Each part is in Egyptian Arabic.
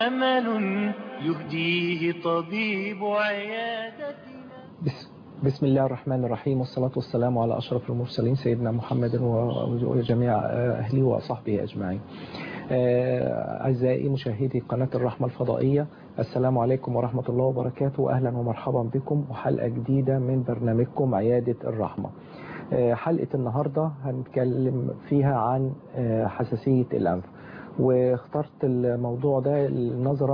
أمل يهديه طبيب عيادتنا بسم الله الرحمن الرحيم والصلاة والسلام على أشرف المرسلين سيدنا محمد وجميع أهله وصحبه أجمعين أعزائي مشاهدي قناة الرحمة الفضائية السلام عليكم ورحمة الله وبركاته أهلا ومرحبا بكم وحلقة جديدة من برنامجكم عيادة الرحمة حلقة النهاردة هنتكلم فيها عن حساسية الأنف واخترت الموضوع ده نظرا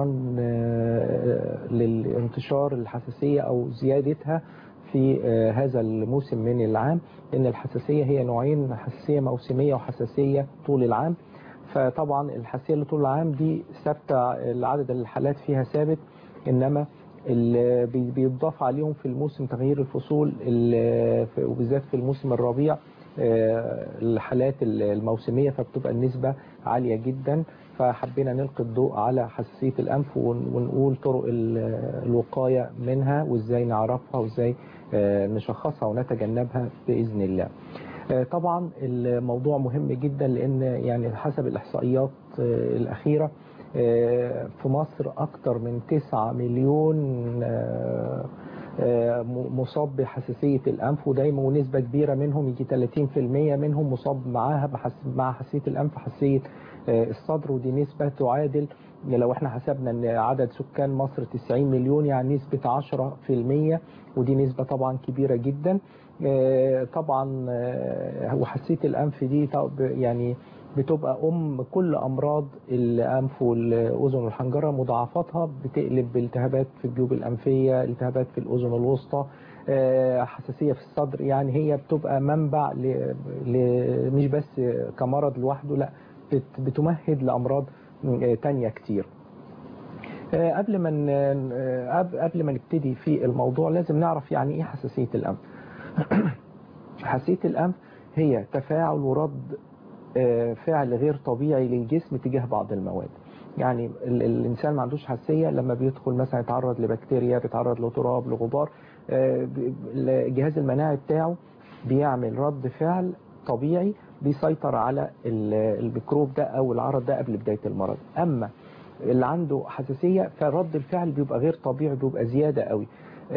للانتشار الحساسية أو زيادتها في هذا الموسم من العام ان الحساسية هي نوعين حساسية موسمية وحساسية طول العام فطبعا الحساسية اللي طول العام دي ثابتة عدد الحالات فيها ثابت انما اللي بيضاف عليهم في الموسم تغيير الفصول وبالذات في الموسم الربيع الحالات الموسمية فبتبقى النسبة عالية جدا فحبينا نلقي الضوء على حساسية الأنف ونقول طرق الوقاية منها وازاي نعرفها وازاي نشخصها ونتجنبها بإذن الله طبعا الموضوع مهم جدا لأن يعني حسب الإحصائيات الأخيرة في مصر أكثر من 9 مليون مصاب بحساسية الأنف ودايما ونسبة كبيرة منهم يجي 30% منهم مصاب معاها مع حساسية الأنف حساسية الصدر ودي نسبة تعادل لو احنا حسبنا ان عدد سكان مصر 90 مليون يعني نسبة 10% ودي نسبة طبعا كبيرة جدا طبعا وحساسية الأنف دي يعني بتبقى أم كل أمراض الأنف والأذن والحنجرة مضاعفاتها بتقلب بالتهابات في الجيوب الأنفية التهابات في الأذن الوسطى حساسية في الصدر يعني هي بتبقى منبع ل... ل... مش بس كمرض لوحده لا بت... بتمهد لأمراض تانية كتير قبل ما قبل ما نبتدي في الموضوع لازم نعرف يعني ايه حساسية الأنف حساسية الأنف هي تفاعل ورد فعل غير طبيعي للجسم تجاه بعض المواد يعني الإنسان ما عندوش حساسية لما بيدخل مثلا يتعرض لبكتيريا بيتعرض لتراب لغبار الجهاز المناعي بتاعه بيعمل رد فعل طبيعي بيسيطر على الميكروب ده أو العرض ده قبل بداية المرض أما اللي عنده حساسية فرد الفعل بيبقى غير طبيعي بيبقى زيادة قوي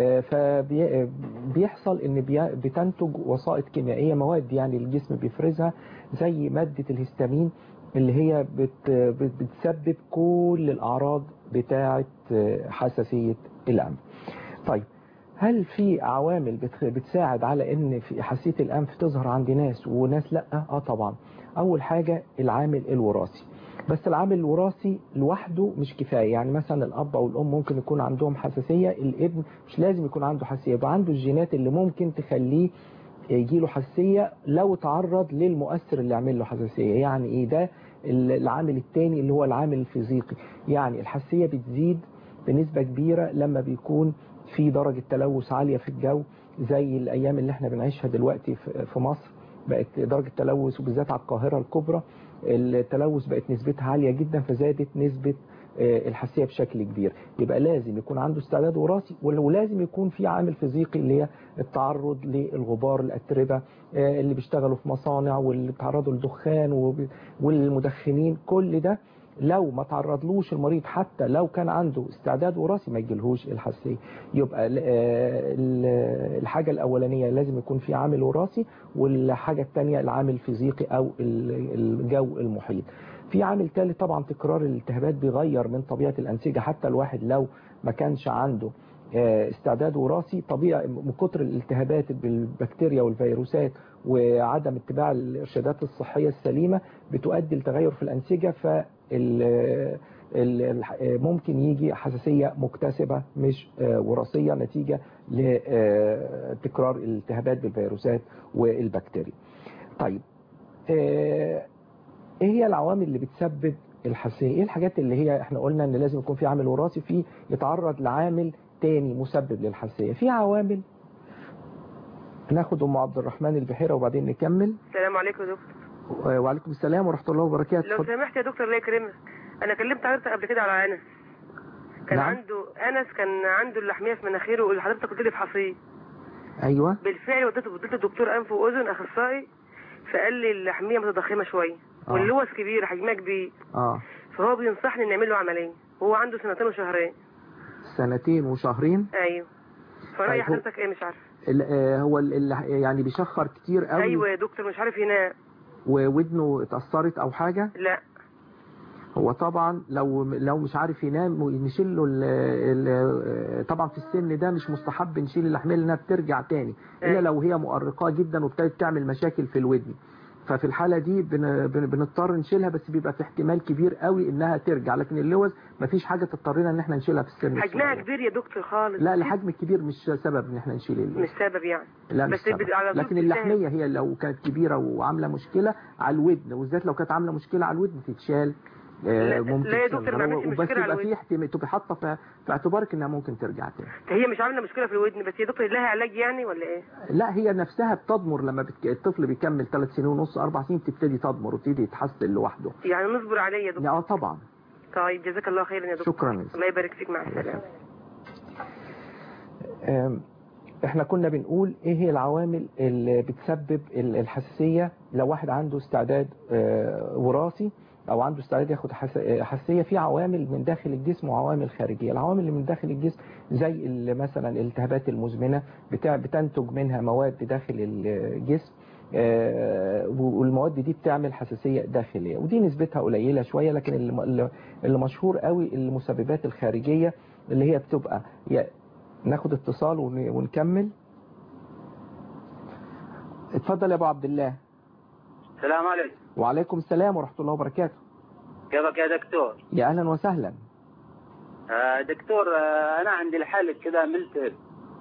فبيحصل ان بتنتج وسائط كيميائية مواد يعني الجسم بيفرزها زي مادة الهستامين اللي هي بت بتسبب كل الأعراض بتاعة حساسية الأنف طيب هل في عوامل بتساعد على ان في حساسية الأنف تظهر عند ناس وناس لا اه طبعا اول حاجة العامل الوراثي بس العامل الوراثي لوحده مش كفاية يعني مثلا الأب أو الأم ممكن يكون عندهم حساسية الابن مش لازم يكون عنده حساسية يبقى عنده الجينات اللي ممكن تخليه يجي له حساسية لو تعرض للمؤثر اللي عمل له حساسية يعني ايه ده العامل الثاني اللي هو العامل الفيزيقي يعني الحساسية بتزيد بنسبة كبيرة لما بيكون في درجة تلوث عالية في الجو زي الأيام اللي احنا بنعيشها دلوقتي في مصر بقت درجة تلوث وبالذات على القاهرة الكبرى التلوث بقت نسبتها عالية جدا فزادت نسبة الحساسية بشكل كبير يبقى لازم يكون عنده استعداد وراثي ولازم يكون في عامل فيزيقي اللي هي التعرض للغبار الأتربة اللي بيشتغلوا في مصانع واللي بيتعرضوا للدخان والمدخنين كل ده لو ما تعرضلوش المريض حتى لو كان عنده استعداد وراثي ما يجيلهوش الحساسية يبقى الحاجة الأولانية لازم يكون في عامل وراثي والحاجة الثانية العامل الفيزيقي أو الجو المحيط في عامل ثالث طبعا تكرار الالتهابات بيغير من طبيعة الأنسجة حتى الواحد لو ما كانش عنده استعداد وراثي طبيعي من كتر الالتهابات بالبكتيريا والفيروسات وعدم اتباع الارشادات الصحية السليمة بتؤدي لتغير في الأنسجة ف ممكن يجي حساسية مكتسبة مش وراثية نتيجة لتكرار الالتهابات بالفيروسات والبكتيريا طيب ايه هي العوامل اللي بتسبب الحساسية ايه الحاجات اللي هي احنا قلنا ان لازم يكون في عامل وراثي في يتعرض لعامل تاني مسبب للحساسية في عوامل ناخد ام عبد الرحمن البحيرة وبعدين نكمل السلام عليكم يا دكتور وعليكم السلام ورحمة الله وبركاته لو سمحت يا دكتور الله يكرمك انا كلمت حضرتك قبل كده على انس كان نعم. عنده انس كان عنده اللحميه في مناخيره واللي حضرتك قلت لي فحصيه ايوه بالفعل وديته وديته دكتور انف واذن اخصائي فقال لي اللحميه متضخمه شويه آه. واللوز كبير حجمها كبير اه فهو بينصحني نعمل له عمليه وهو عنده سنتين وشهرين سنتين وشهرين ايوه فرأي طيب هو- حضرتك ايه مش عارف ال- آه، هو ال- ال- يعني بيشخر كتير قوي ايوه يا دكتور مش عارف ينام وودنه اتأثرت او حاجة لا هو طبعا لو لو مش عارف ينام نشيل له ال- ال- طبعا في السن ده مش مستحب نشيل الاحمال انها بترجع تاني الا أيوة. لو هي مؤرقاه جدا وابتدت تعمل مشاكل في الودن ففي الحالة دي بن- بن- بنضطر نشيلها بس بيبقى في احتمال كبير قوي انها ترجع لكن اللوز مفيش حاجة تضطرنا ان احنا نشيلها في السن حجمها الصغير. كبير يا دكتور خالص لا الحجم الكبير مش سبب ان احنا نشيل اللوز مش سبب يعني لا مش بس سبب. بد- على طول لكن بتساهم. اللحمية هي لو كانت كبيرة وعاملة مشكلة على الودن وبالذات لو كانت عاملة مشكلة على الودن تتشال آه، لا- ممكن لا يا دكتور، ما تصغر. عملتش وبس مشكلة على يبقى في الودن. احتمال تبقى حاطة في في اعتبارك انها ممكن ترجع تاني هي مش عامله مشكله في الودن بس يا دكتور لها علاج يعني ولا ايه لا هي نفسها بتضمر لما بتك... الطفل بيكمل ثلاث سنين ونص اربع سنين تبتدي تضمر وتبتدي يتحسن لوحده يعني نصبر عليه يا دكتور اه طبعا طيب جزاك الله خيرا يا دكتور شكرا الله يبارك فيك مع السلامه آم، احنا كنا بنقول ايه هي العوامل اللي بتسبب ال- الحساسية لو واحد عنده استعداد آه، وراثي او عنده استعداد ياخد حس- آه، حساسية في عوامل من داخل الجسم وعوامل خارجية العوامل اللي من داخل الجسم زي ال- مثلا الالتهابات المزمنة بتاع بتنتج منها مواد داخل الجسم آه، والمواد دي بتعمل حساسية داخلية ودي نسبتها قليلة شوية لكن اللي- اللي اللي مشهور قوي المسببات الخارجية اللي هي بتبقى يا ناخد اتصال ون- ونكمل اتفضل يا ابو عبد الله السلام عليكم وعليكم السلام ورحمة الله وبركاته كيفك يا دكتور يا اهلا وسهلا آه دكتور آه انا عندي الحلق كذا ملتهب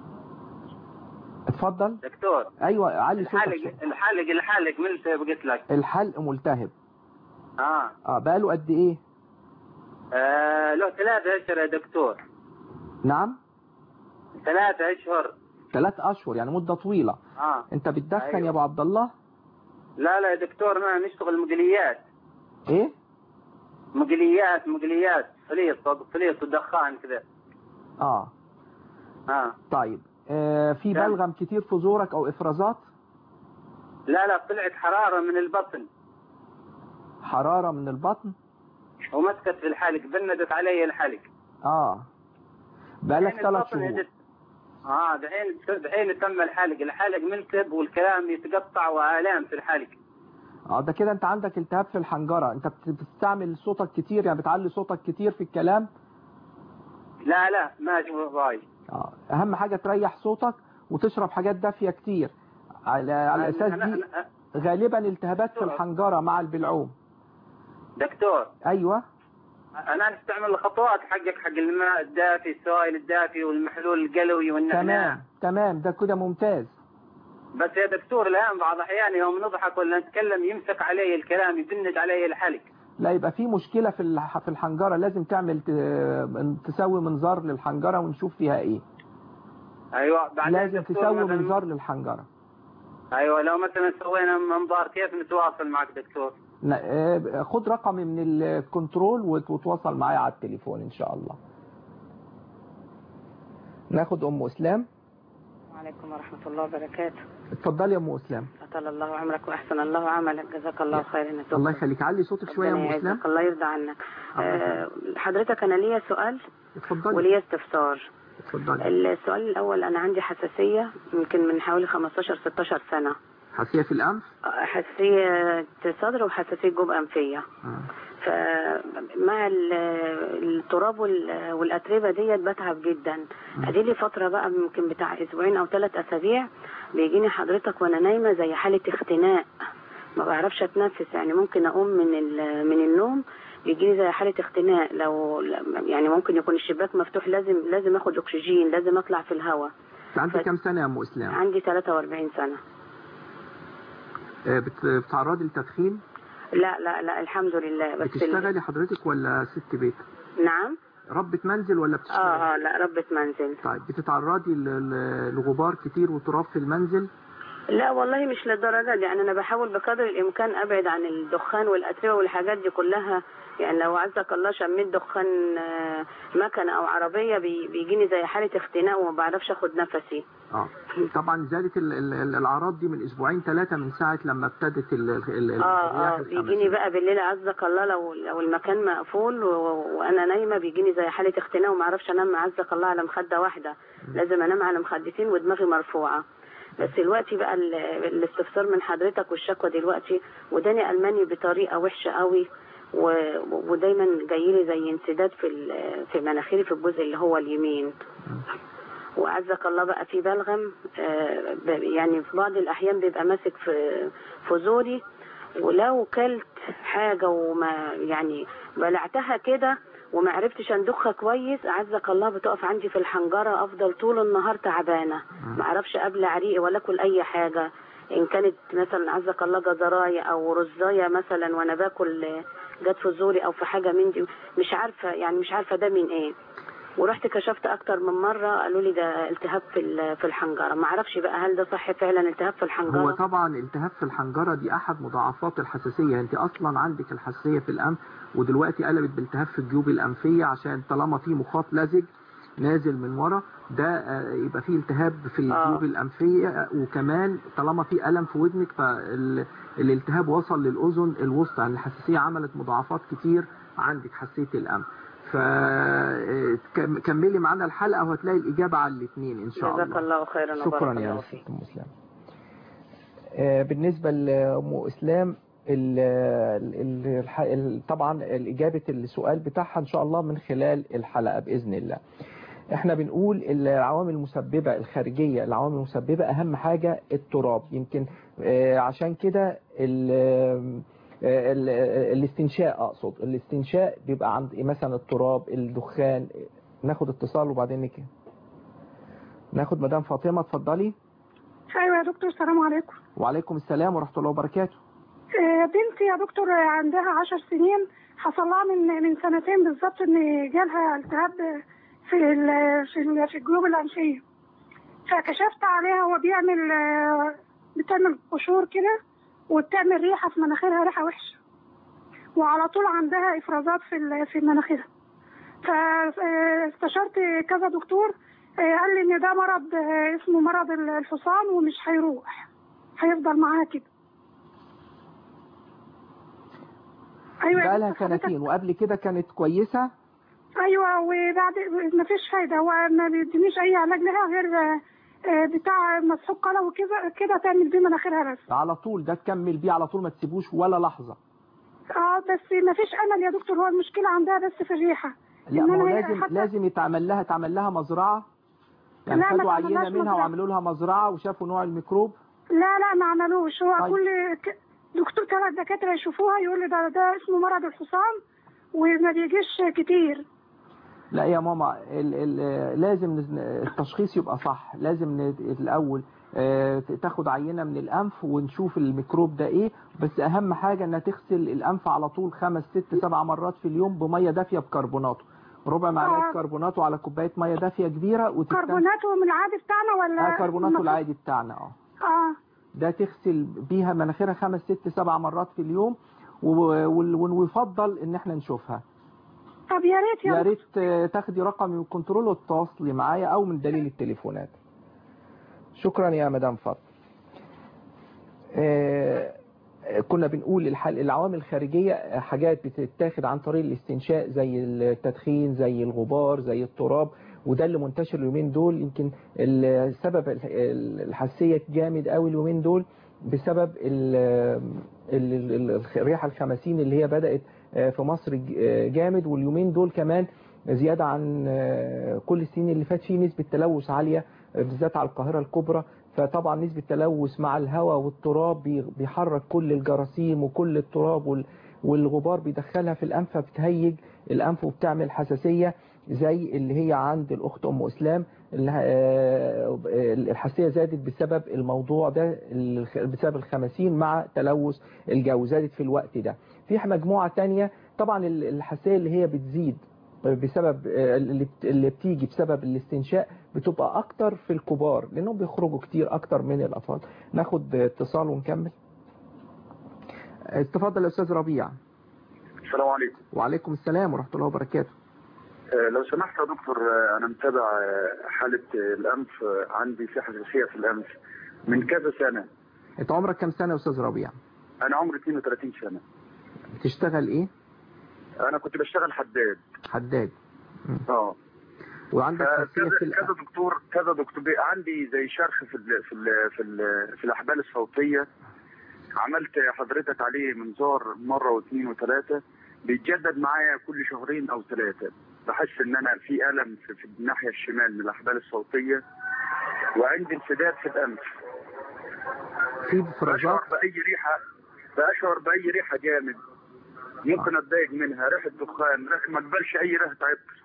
اتفضل دكتور ايوه علي صوتك الحلق شوية. الحلق الحلق ملتهب قلت لك الحلق ملتهب اه, اه بقاله قد ايه آه له ثلاثة اشهر يا دكتور نعم ثلاثة اشهر ثلاث اشهر يعني مدة طويلة اه انت بتدخن أيوة. يا ابو عبد الله لا لا يا دكتور انا نشتغل مقليات ايه مقليات مقليات فليص فليص ودخان كذا اه اه طيب آه في نعم. بلغم كتير في زورك او افرازات لا لا طلعت حرارة من البطن حرارة من البطن ومسكت في الحلق بندت علي الحلق اه بقالك دحين ثلاث البطن شهور يدت- اه دحين دحين تم الحلق الحلق ملتهب والكلام يتقطع والام في الحلق اه ده كده انت عندك التهاب في الحنجرة انت بت- بتستعمل صوتك كتير يعني بتعلي صوتك كتير في الكلام لا لا ما اشوف ضاي اه اهم حاجة تريح صوتك وتشرب حاجات دافية كتير على, على اساس أنا- دي أنا- غالبا التهابات في الحنجرة مع البلعوم دكتور ايوه انا استعمل الخطوات حقك حق الماء الدافي السوائل الدافي والمحلول القلوي والنعناع تمام تمام ده كده ممتاز بس يا دكتور الان بعض الاحيان يوم نضحك ولا نتكلم يمسك علي الكلام يبند علي الحلق لا يبقى في مشكلة في الح- في الحنجرة لازم تعمل ت- تسوي منظار للحنجرة ونشوف فيها ايه ايوه بعدين لازم دكتور تسوي مثلاً- منظار للحنجرة ايوه لو مثلا سوينا منظار كيف نتواصل معك دكتور ن- آه، خد رقمي من الكنترول وت- وتواصل معايا على التليفون ان شاء الله ناخد ام اسلام وعليكم ورحمة الله وبركاته اتفضلي يا ام اسلام أطال الله عمرك وأحسن الله عملك جزاك الله خيرا يا دكتور. الله يخليك علي صوتك شويه يا ربنا ام اسلام يعزك الله يرضى عنك الله آه، حضرتك أنا ليا سؤال اتفضلي وليا استفسار اتفضلي السؤال الأول أنا عندي حساسية يمكن من حوالي 15 16 سنة حساسيه في الانف آه، حساسية صدر وحساسية جوب أنفية آه. فمع ال- التراب وال- والأتربة ديت بتعب جدا ادي لي فترة بقى يمكن بتاع أسبوعين أو ثلاث أسابيع بيجيني حضرتك وأنا نايمة زي حالة اختناق ما بعرفش أتنفس يعني ممكن أقوم من ال- من النوم يجيني زي حالة اختناق لو يعني ممكن يكون الشباك مفتوح لازم لازم اخد اكسجين لازم اطلع في الهواء انت عندك ف- كام سنه يا ام اسلام عندي 43 سنة آه، بت- بتتعرضي للتدخين لا لا لا الحمد لله بس ال- بتشتغلي حضرتك ولا ست بيت نعم ربة منزل ولا بتشتغلي اه اه لا ربة منزل طيب بتتعرضي ل- ل- لغبار كتير وتراب في المنزل لا والله مش للدرجة دي يعني أنا بحاول بقدر الإمكان أبعد عن الدخان والأتربة والحاجات دي كلها يعني لو عزك الله شميت دخان آه، مكنه او عربيه بي- بيجيني زي حاله اختناق وما بعرفش اخد نفسي اه طبعا زادت ال- ال- ال- الاعراض دي من اسبوعين ثلاثه من ساعه لما ابتدت ال- ال- ال- اه الرياح اه الخمسية. بيجيني بقى بالليل عزك الله لو لو المكان مقفول و- وانا نايمه بيجيني زي حاله اختناق وما اعرفش انام عزك الله على مخده واحده لازم انام على مخدتين ودماغي مرفوعه بس دلوقتي بقى ال- الاستفسار من حضرتك والشكوى دلوقتي وداني الماني بطريقه وحشه قوي و- ودايما جاي لي زي انسداد في ال- في مناخيري في الجزء اللي هو اليمين وعزك الله بقى في بلغم آه، ب- يعني في بعض الاحيان بيبقى ماسك في في زوري ولو كلت حاجه وما يعني بلعتها كده وما عرفتش اندخها كويس عزك الله بتقف عندي في الحنجره افضل طول النهار تعبانه ما اعرفش ابلع ريقي ولا اكل اي حاجه ان كانت مثلا عزك الله جزرايه او رزايه مثلا وانا باكل آه، جت في زوري او في حاجه من دي مش عارفه يعني مش عارفه ده من ايه ورحت كشفت اكتر من مره قالوا لي ده التهاب في ال- في الحنجره ما اعرفش بقى هل ده صح فعلا التهاب في هو الحنجره طبعا التهاب في الحنجره دي احد مضاعفات الحساسيه انت اصلا عندك الحساسيه في الانف ودلوقتي قلبت بالتهاب في الجيوب الانفيه عشان طالما في مخاط لزج نازل من ورا ده آه، يبقى فيه التهاب في الجيوب آه. الانفيه آه، وكمان طالما في الم في ودنك فالالتهاب وصل للاذن الوسطى يعني الحساسيه عملت مضاعفات كتير عندك حساسيه الانف فكملي معانا الحلقه وهتلاقي الاجابه على الاثنين ان شاء الله جزاك الله خيرا شكرا وبارك يا الله فيك ست ام اسلام آه، بالنسبه لام اسلام ال ال الح- ال طبعا الاجابه السؤال بتاعها ان شاء الله من خلال الحلقه باذن الله احنا بنقول العوامل المسببه الخارجيه العوامل المسببه اهم حاجه التراب يمكن آه، عشان كده ال- آه، ال- آه، الاستنشاء اقصد الاستنشاء بيبقى عند مثلا التراب الدخان ناخد اتصال وبعدين نك- ناخد مدام فاطمه اتفضلي ايوه يا دكتور السلام عليكم وعليكم السلام ورحمة الله وبركاته آه، بنتي يا دكتور آه، عندها عشر سنين حصل لها من من سنتين بالظبط ان جالها التهاب في ال- في ال- في الجيوب الانفيه فكشفت عليها هو بيعمل آه، بتعمل قشور كده وبتعمل ريحه في مناخيرها ريحه وحشه وعلى طول عندها افرازات في ال- في مناخيرها فاستشرت كذا دكتور آه، قال لي ان ده مرض آه، اسمه مرض الفصام ومش هيروح هيفضل معاها كده ايوه يا بقالها دكتور حضرتك- سنتين وقبل كده كانت كويسة ايوه وبعد ما فيش فايده هو ما بيدينيش اي علاج لها غير آه، آه، بتاع مسحوق قلم وكده كده تعمل بيه مناخيرها بس على طول ده تكمل بيه على طول ما تسيبوش ولا لحظة اه بس ما فيش امل يا دكتور هو المشكله عندها بس في الريحه لا إن ما هو أنا لازم حتى- لازم يتعمل لها تعمل لها مزرعة يعني لا، ما خدوا عينة تعملهاش منها مزرعة. وعملوا لها مزرعة وشافوا نوع الميكروب لا لا ما عملوش هو طيب. كل ك- دكتور ثلاث دكاتره يشوفوها يقول لي ده ده اسمه مرض الحصان وما بيجيش كتير لا يا ماما ال ال لازم نز- التشخيص يبقى صح لازم ن- الأول آه، تاخد عينة من الأنف ونشوف الميكروب ده إيه بس أهم حاجة إنها تغسل الأنف على طول خمس ست سبع مرات في اليوم بمية دافية بكربوناته ربع معلقة آه. كربوناته على كوباية مية دافية كبيرة وتستنى كربوناته من العادي بتاعنا ولا آه كربوناته المفروض- العادي بتاعنا اه اه ده تغسل بيها مناخيرها خمس ست سبع مرات في اليوم و- وال- ويفضل ان احنا نشوفها طب يا ريت يا يا دكتور. ريت آه، تاخدي رقم من الكنترول وتتواصلي معايا او من دليل التليفونات شكرا يا مدام فاطمه آه، كنا بنقول الحل العوامل الخارجية آه، حاجات بتتاخد عن طريق الاستنشاء زي التدخين زي الغبار زي التراب وده اللي منتشر اليومين دول يمكن السبب ال- الحساسية جامد قوي اليومين دول بسبب ال ال ال ال- الريحة الخمسين اللي هي بدأت آه، في مصر ج- آه، جامد واليومين دول كمان زيادة عن آه، كل السنين اللي فات فيه نسبة تلوث عالية آه، بالذات على القاهرة الكبرى فطبعا نسبة التلوث مع الهواء والتراب بي- بيحرك كل الجراثيم وكل التراب وال- والغبار بيدخلها في الأنف فبتهيج الأنف وبتعمل حساسية زي اللي هي عند الأخت أم إسلام اللي- آه، الحساسية زادت بسبب الموضوع ده الخ- بسبب الخمسين مع تلوث الجو زادت في الوقت ده في مجموعة تانية طبعا ال- الحساسية اللي هي بتزيد بسبب آه، اللي بت- اللي بتيجي بسبب الاستنشاء بتبقى اكتر في الكبار لانهم بيخرجوا كتير اكتر من الاطفال ناخد اتصال ونكمل اتفضل يا استاذ ربيع السلام عليكم وعليكم السلام ورحمة الله وبركاته آه، لو سمحت يا دكتور آه، انا متابع آه، حاله آه، الانف آه، عندي في حساسيه في الانف من كذا سنه انت عمرك كام سنة يا استاذ ربيع انا عمري 32 سنه بتشتغل ايه انا كنت بشتغل حداد حداد اه وعندك حساسية كذا في الأ- كذا دكتور كذا دكتور بي- عندي زي شرخ في ال في ال في, ال في الاحبال الصوتيه عملت حضرتك عليه منظار مره واثنين وثلاثه بيتجدد معايا كل شهرين او ثلاثه بحس ان انا في الم في, في الناحيه الشمال من الاحبال الصوتيه وعندي انسداد في الانف في افرازات بشعر باي ريحه بشعر باي ريحه جامد ممكن اتضايق منها ريحه دخان ريحه ما اقبلش اي ريحه عطر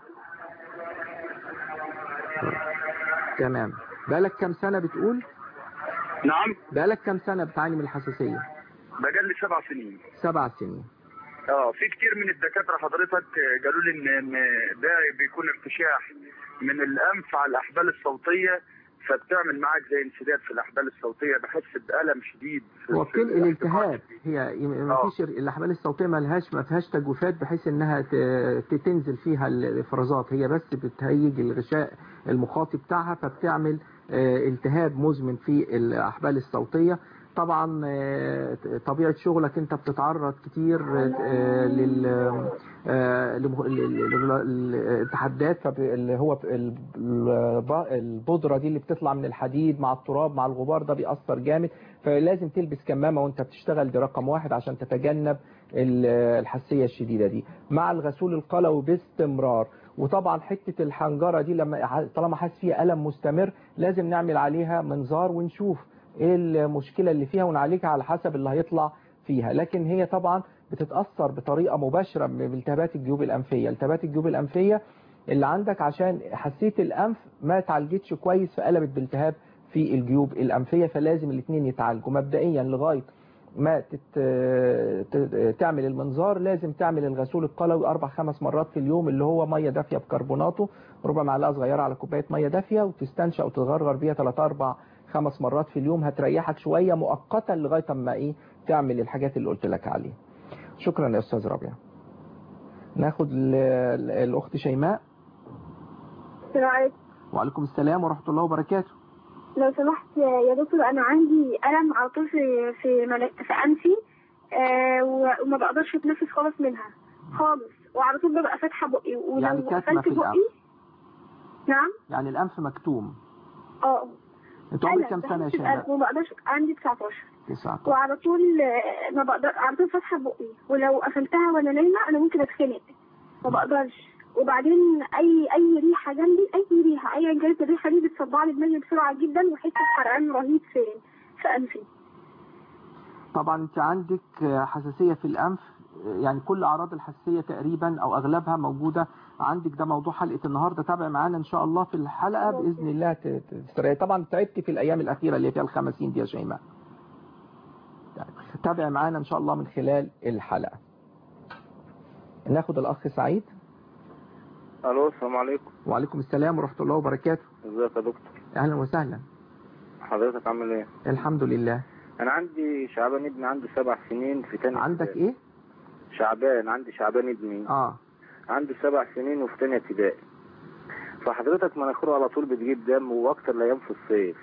تمام بقالك كام سنة بتقول نعم بقالك كام سنة بتعاني من الحساسية بقالي سبع سنين سبع سنين اه في كتير من الدكاتره حضرتك قالوا لي ان ان ده بيكون ارتشاح من الانف على الاحبال الصوتيه فبتعمل معاك زي انسداد في الاحبال الصوتيه بحس بالم شديد في هو في بتنقل الاحتقان. التهاب هي ما فيش الاحبال الصوتيه ما لهاش ما فيهاش تجويفات بحيث انها ت- ت- تنزل فيها الافرازات هي بس بتهيج الغشاء المخاطي بتاعها فبتعمل آه، التهاب مزمن في الاحبال الصوتيه طبعا آه، طبيعه شغلك انت بتتعرض كتير آه، لل آه، لمه- لل- لل- للتحديات فب- اللي هو ال- الب- البودره دي اللي بتطلع من الحديد مع التراب مع الغبار ده بيأثر جامد فلازم تلبس كمامه وانت بتشتغل دي رقم واحد عشان تتجنب ال- الحساسيه الشديده دي مع الغسول القلوي باستمرار وطبعا حته الحنجره دي لما ح- طالما حاسس فيها الم مستمر لازم نعمل عليها منظار ونشوف ايه المشكله اللي فيها ونعالجها على حسب اللي هيطلع فيها لكن هي طبعا بتتاثر بطريقه مباشره بالتهابات الجيوب الانفيه التهابات الجيوب الانفيه اللي عندك عشان حساسيه الانف ما اتعالجتش كويس فقلبت بالتهاب في الجيوب الانفيه فلازم الاثنين يتعالجوا مبدئيا لغايه ما تت... ت- تعمل المنظار لازم تعمل الغسول القلوي اربع خمس مرات في اليوم اللي هو ميه دافيه بكربوناته ربع معلقه صغيره على كوبايه ميه دافيه وتستنشق وتغرغر بيها 3 4 خمس مرات في اليوم هتريحك شويه مؤقتا لغايه اما ايه تعمل الحاجات اللي قلت لك عليها شكرا يا استاذ ربيع ناخد ال- ال- الاخت شيماء السلام عليكم وعليكم السلام ورحمه الله وبركاته لو سمحت يا دكتور انا عندي الم على طول في في مل- في انفي آه و- وما بقدرش اتنفس خالص منها خالص وعلى طول ببقى فاتحه بقي ولو يعني كاتمة قفلت في الأنف. بقي نعم يعني الانف مكتوم اه انت عمرك أنا كام سنه يا بحس شيماء بالألم وما بقدرش عندي 19 19 وعلى طول آه، ما بقدر على طول فاتحه بقي ولو قفلتها وانا نايمه انا ممكن اتخنق ما بقدرش وبعدين اي اي ريحه جنبي اي ريحه ايا كانت الريحه دي بتصدع لي دماغي بسرعه جدا واحس بحرقان رهيب في في انفي طبعا انت عندك حساسية في الانف يعني كل اعراض الحساسية تقريبا او اغلبها موجودة عندك ده موضوع حلقة النهاردة تابع معانا ان شاء الله في الحلقة باذن الله ت- ت- تستريح طبعا تعبت في الايام الاخيرة اللي هي فيها الخمسين دي يا شيماء يعني تابع معانا ان شاء الله من خلال الحلقة ناخد الاخ سعيد الو السلام عليكم وعليكم السلام ورحمة الله وبركاته ازيك يا دكتور اهلا وسهلا حضرتك عامل ايه الحمد لله انا عندي شعبان ابني عنده سبع سنين في تاني عندك ايه شعبان عندي شعبان ابني اه عنده سبع سنين وفي تانية ابتدائي فحضرتك مناخيره على طول بتجيب دم واكتر الايام في الصيف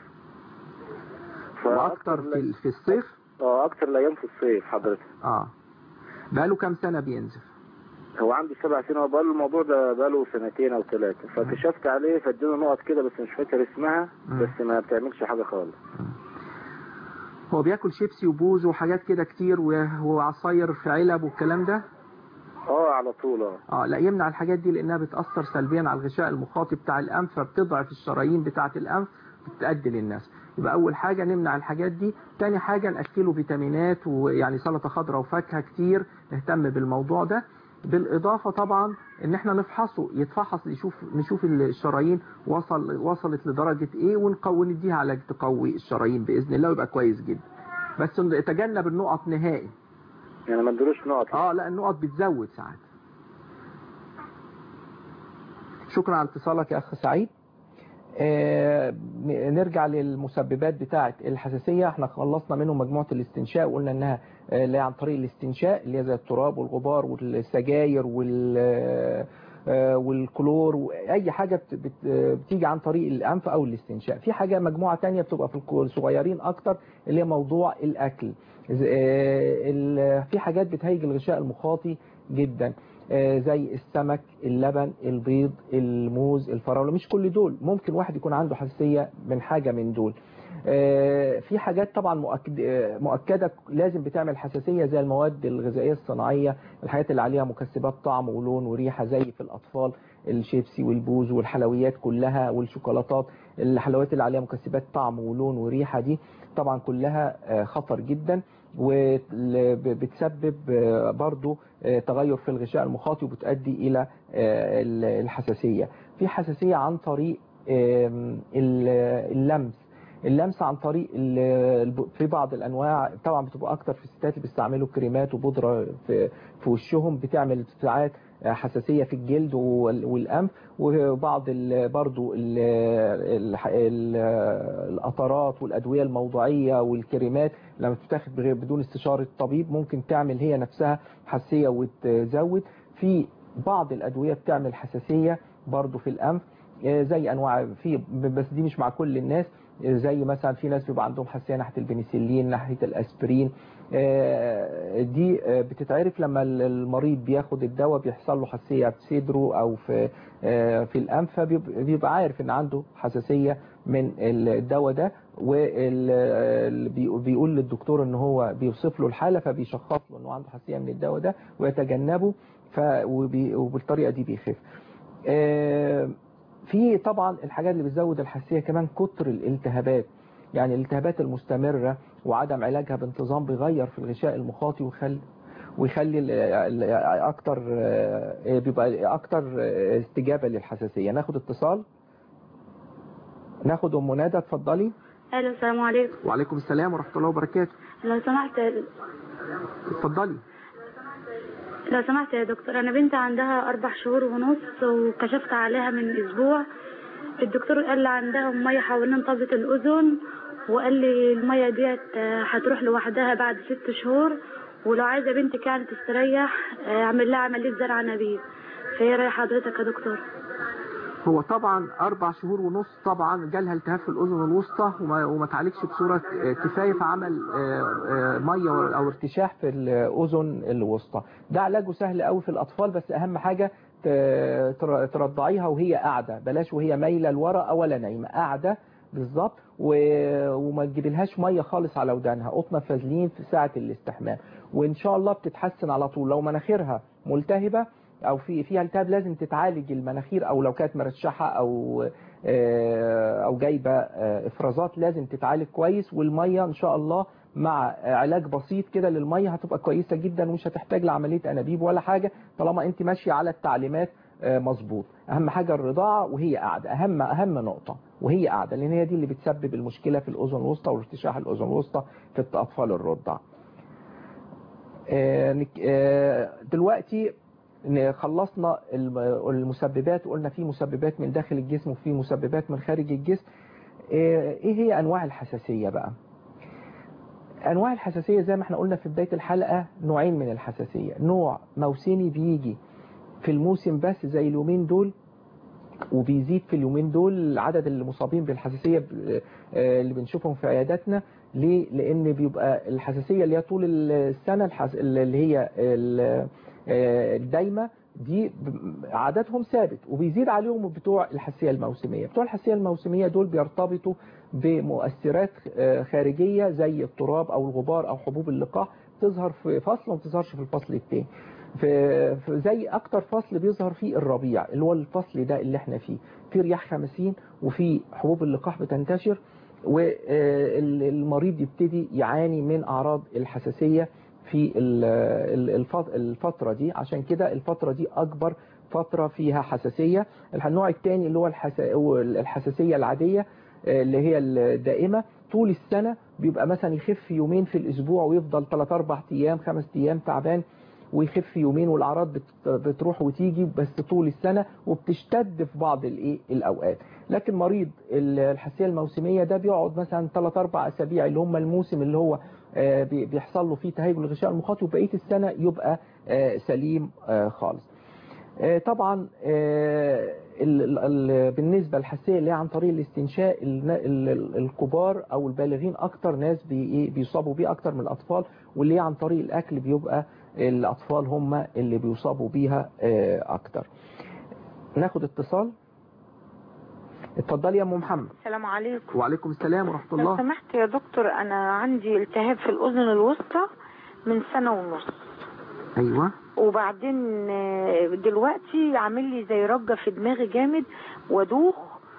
واكتر في, ال- في الصيف اه اكتر الايام في الصيف حضرتك اه بقاله كام سنة بينزف هو عنده سبع سنين هو بقاله الموضوع ده بقاله سنتين او ثلاثة فكشفت عليه فاديله نقط كده بس مش فاكر اسمها مم. بس ما بتعملش حاجة خالص هو بياكل شيبسي وبوز وحاجات كده كتير و- وعصاير في علب والكلام ده اه على طول اه اه لا يمنع الحاجات دي لانها بتأثر سلبيا على الغشاء المخاطي بتاع الانف فبتضعف الشرايين بتاعة الانف بتأدي للناس يبقى اول حاجة نمنع الحاجات دي تاني حاجة نأكله فيتامينات ويعني سلطة خضراء وفاكهة كتير نهتم بالموضوع ده بالاضافة طبعا ان احنا نفحصه يتفحص يشوف نشوف الشرايين وصل وصلت لدرجة ايه ونقوي نديها علاج تقوي الشرايين باذن الله ويبقى كويس جدا بس تجنب النقط نهائي يعني ما ادلوش نقط اه لا النقط بتزود ساعات شكرا على اتصالك يا اخ سعيد آه، نرجع للمسببات بتاعة الحساسية احنا خلصنا منهم مجموعة الاستنشاء وقلنا انها آه، اللي هي عن طريق الاستنشاء اللي هي زي التراب والغبار والسجاير وال آه، والكلور واي حاجة بت- بت- بتيجي عن طريق الانف او الاستنشاء في حاجة مجموعة تانية بتبقى في الصغيرين اكتر اللي هي موضوع الاكل ز- آه، ال- في حاجات بتهيج الغشاء المخاطي جدا آه، زي السمك اللبن البيض الموز الفراولة مش كل دول ممكن واحد يكون عنده حساسية من حاجة من دول آه، في حاجات طبعا مؤكد آه، مؤكدة لازم بتعمل حساسية زي المواد الغذائية الصناعية الحاجات اللي عليها مكسبات طعم ولون وريحة زي في الأطفال الشيبسي والبوز والحلويات كلها والشوكولاتات الحلويات اللي عليها مكسبات طعم ولون وريحة دي طبعا كلها آه، خطر جدا وبتسبب برضو آه، تغير في الغشاء المخاطي وبتؤدي إلى آه، ال- الحساسية في حساسية عن طريق آم، ال- اللمس اللمس عن طريق ال- الب- في بعض الانواع طبعا بتبقى اكتر في الستات اللي بيستعملوا كريمات وبودره في في وشهم بتعمل ساعات حساسيه في الجلد وال- والانف وبعض ال- برضو ال- ال- ال- القطرات والادويه الموضعيه والكريمات لما بتتاخد بغير بدون استشاره الطبيب ممكن تعمل هي نفسها حساسيه وتزود في بعض الادويه بتعمل حساسيه برضو في الانف آه، زي انواع في بس دي مش مع كل الناس آه، زي مثلا في ناس بيبقى عندهم حساسيه ناحيه البنسلين ناحيه الاسبرين آه، دي آه، بتتعرف لما ال- المريض بياخد الدواء بيحصل له حساسيه في صدره او في آه، في الانف فبيبقى عارف ان عنده حساسيه من الدواء ده وبيقول للدكتور ان هو بيوصف له الحاله فبيشخص له انه عنده حساسيه من الدواء ده ويتجنبه ف وبي- وبالطريقه دي بيخف آه، في طبعا الحاجات اللي بتزود الحساسيه كمان كتر الالتهابات يعني الالتهابات المستمره وعدم علاجها بانتظام بيغير في الغشاء المخاطي ويخلي ويخلي ال- ال- اكتر آه، بيبقى اكتر آه، استجابه للحساسيه ناخد اتصال ناخد ام ندى اتفضلي الو السلام عليكم وعليكم السلام ورحمه الله وبركاته لو سمحت اتفضلي لو سمحت يا دكتور انا بنتي عندها اربع شهور ونص وكشفت عليها من اسبوع الدكتور قال لي عندها ميه حوالين طبلة الاذن وقال لي الميه ديت آه، هتروح لوحدها بعد ست شهور ولو عايزه بنتك يعني تستريح آه، اعمل لها عمليه زرع نبيذ فايه راي حضرتك يا دكتور هو طبعا اربع شهور ونص طبعا جالها التهاب في الاذن الوسطى وما, وما تعالجش بصوره آه، كفايه فعمل آه، آه، ميه او ارتشاح في الاذن الوسطى ده علاجه سهل قوي في الاطفال بس اهم حاجه ت- تر- ترضعيها وهي قاعده بلاش وهي مايله لورا ولا نايمه قاعده بالظبط و- وما تجيبلهاش ميه خالص على ودانها قطنه فازلين في ساعه الاستحمام وان شاء الله بتتحسن على طول لو مناخيرها ملتهبه او في فيها التهاب لازم تتعالج المناخير او لو كانت مرشحه او آه، او جايبه آه، افرازات لازم تتعالج كويس والميه ان شاء الله مع علاج بسيط كده للميه هتبقى كويسه جدا ومش هتحتاج لعمليه انابيب ولا حاجه طالما انت ماشيه على التعليمات آه، مظبوط اهم حاجه الرضاعه وهي قاعده اهم اهم نقطه وهي قاعده لان هي دي اللي بتسبب المشكله في الاذن الوسطى وارتشاح الاذن الوسطى في الاطفال الرضع آه، نك- آه، دلوقتي إن خلصنا الم- المسببات وقلنا في مسببات من داخل الجسم وفي مسببات من خارج الجسم آه، ايه هي انواع الحساسيه بقى انواع الحساسيه زي ما احنا قلنا في بدايه الحلقه نوعين من الحساسيه نوع موسمي بيجي في الموسم بس زي اليومين دول وبيزيد في اليومين دول عدد المصابين بالحساسيه ب- آه، اللي بنشوفهم في عياداتنا ليه؟ لان بيبقى الحساسيه اللي هي طول السنه الحس... اللي هي ال- آه، الدايمه دي ب- عددهم ثابت وبيزيد عليهم بتوع الحساسيه الموسميه بتوع الحساسيه الموسميه دول بيرتبطوا بمؤثرات آه، خارجيه زي التراب او الغبار او حبوب اللقاح تظهر في فصل وما بتظهرش في الفصل الثاني في في زي اكتر فصل بيظهر فيه الربيع اللي هو الفصل ده اللي احنا فيه في رياح خمسين وفي حبوب اللقاح بتنتشر والمريض يبتدي يعاني من اعراض الحساسيه في ال- ال- الف- الفتره دي عشان كده الفتره دي اكبر فتره فيها حساسيه النوع الثاني اللي هو الحسا- هو الحساسيه العاديه آه، اللي هي الدائمه طول السنه بيبقى مثلا يخف يومين في الاسبوع ويفضل 3 4 ايام 5 ايام تعبان ويخف يومين والاعراض بت- بتروح وتيجي بس طول السنه وبتشتد في بعض الايه الاوقات لكن مريض ال- الحساسيه الموسميه ده بيقعد مثلا 3 4 اسابيع اللي هم الموسم اللي هو آه، بي- بيحصل له فيه تهيج الغشاء المخاطي وبقيه السنه يبقى آه، سليم آه، خالص آه، طبعا آه، ال- ال- ال- بالنسبه للحساسيه اللي هي عن طريق الاستنشاء ال- ال- ال- الكبار او البالغين اكتر ناس بي- إيه بيصابوا بيه اكتر من الاطفال واللي هي عن طريق الاكل بيبقى الاطفال هم اللي بيصابوا بيها آه، اكتر ناخد اتصال اتفضلي يا ام محمد السلام عليكم وعليكم السلام ورحمه لو الله سمحت يا دكتور انا عندي التهاب في الاذن الوسطى من سنه ونص ايوه وبعدين آه، دلوقتي عامل لي زي رجه في دماغي جامد وادوخ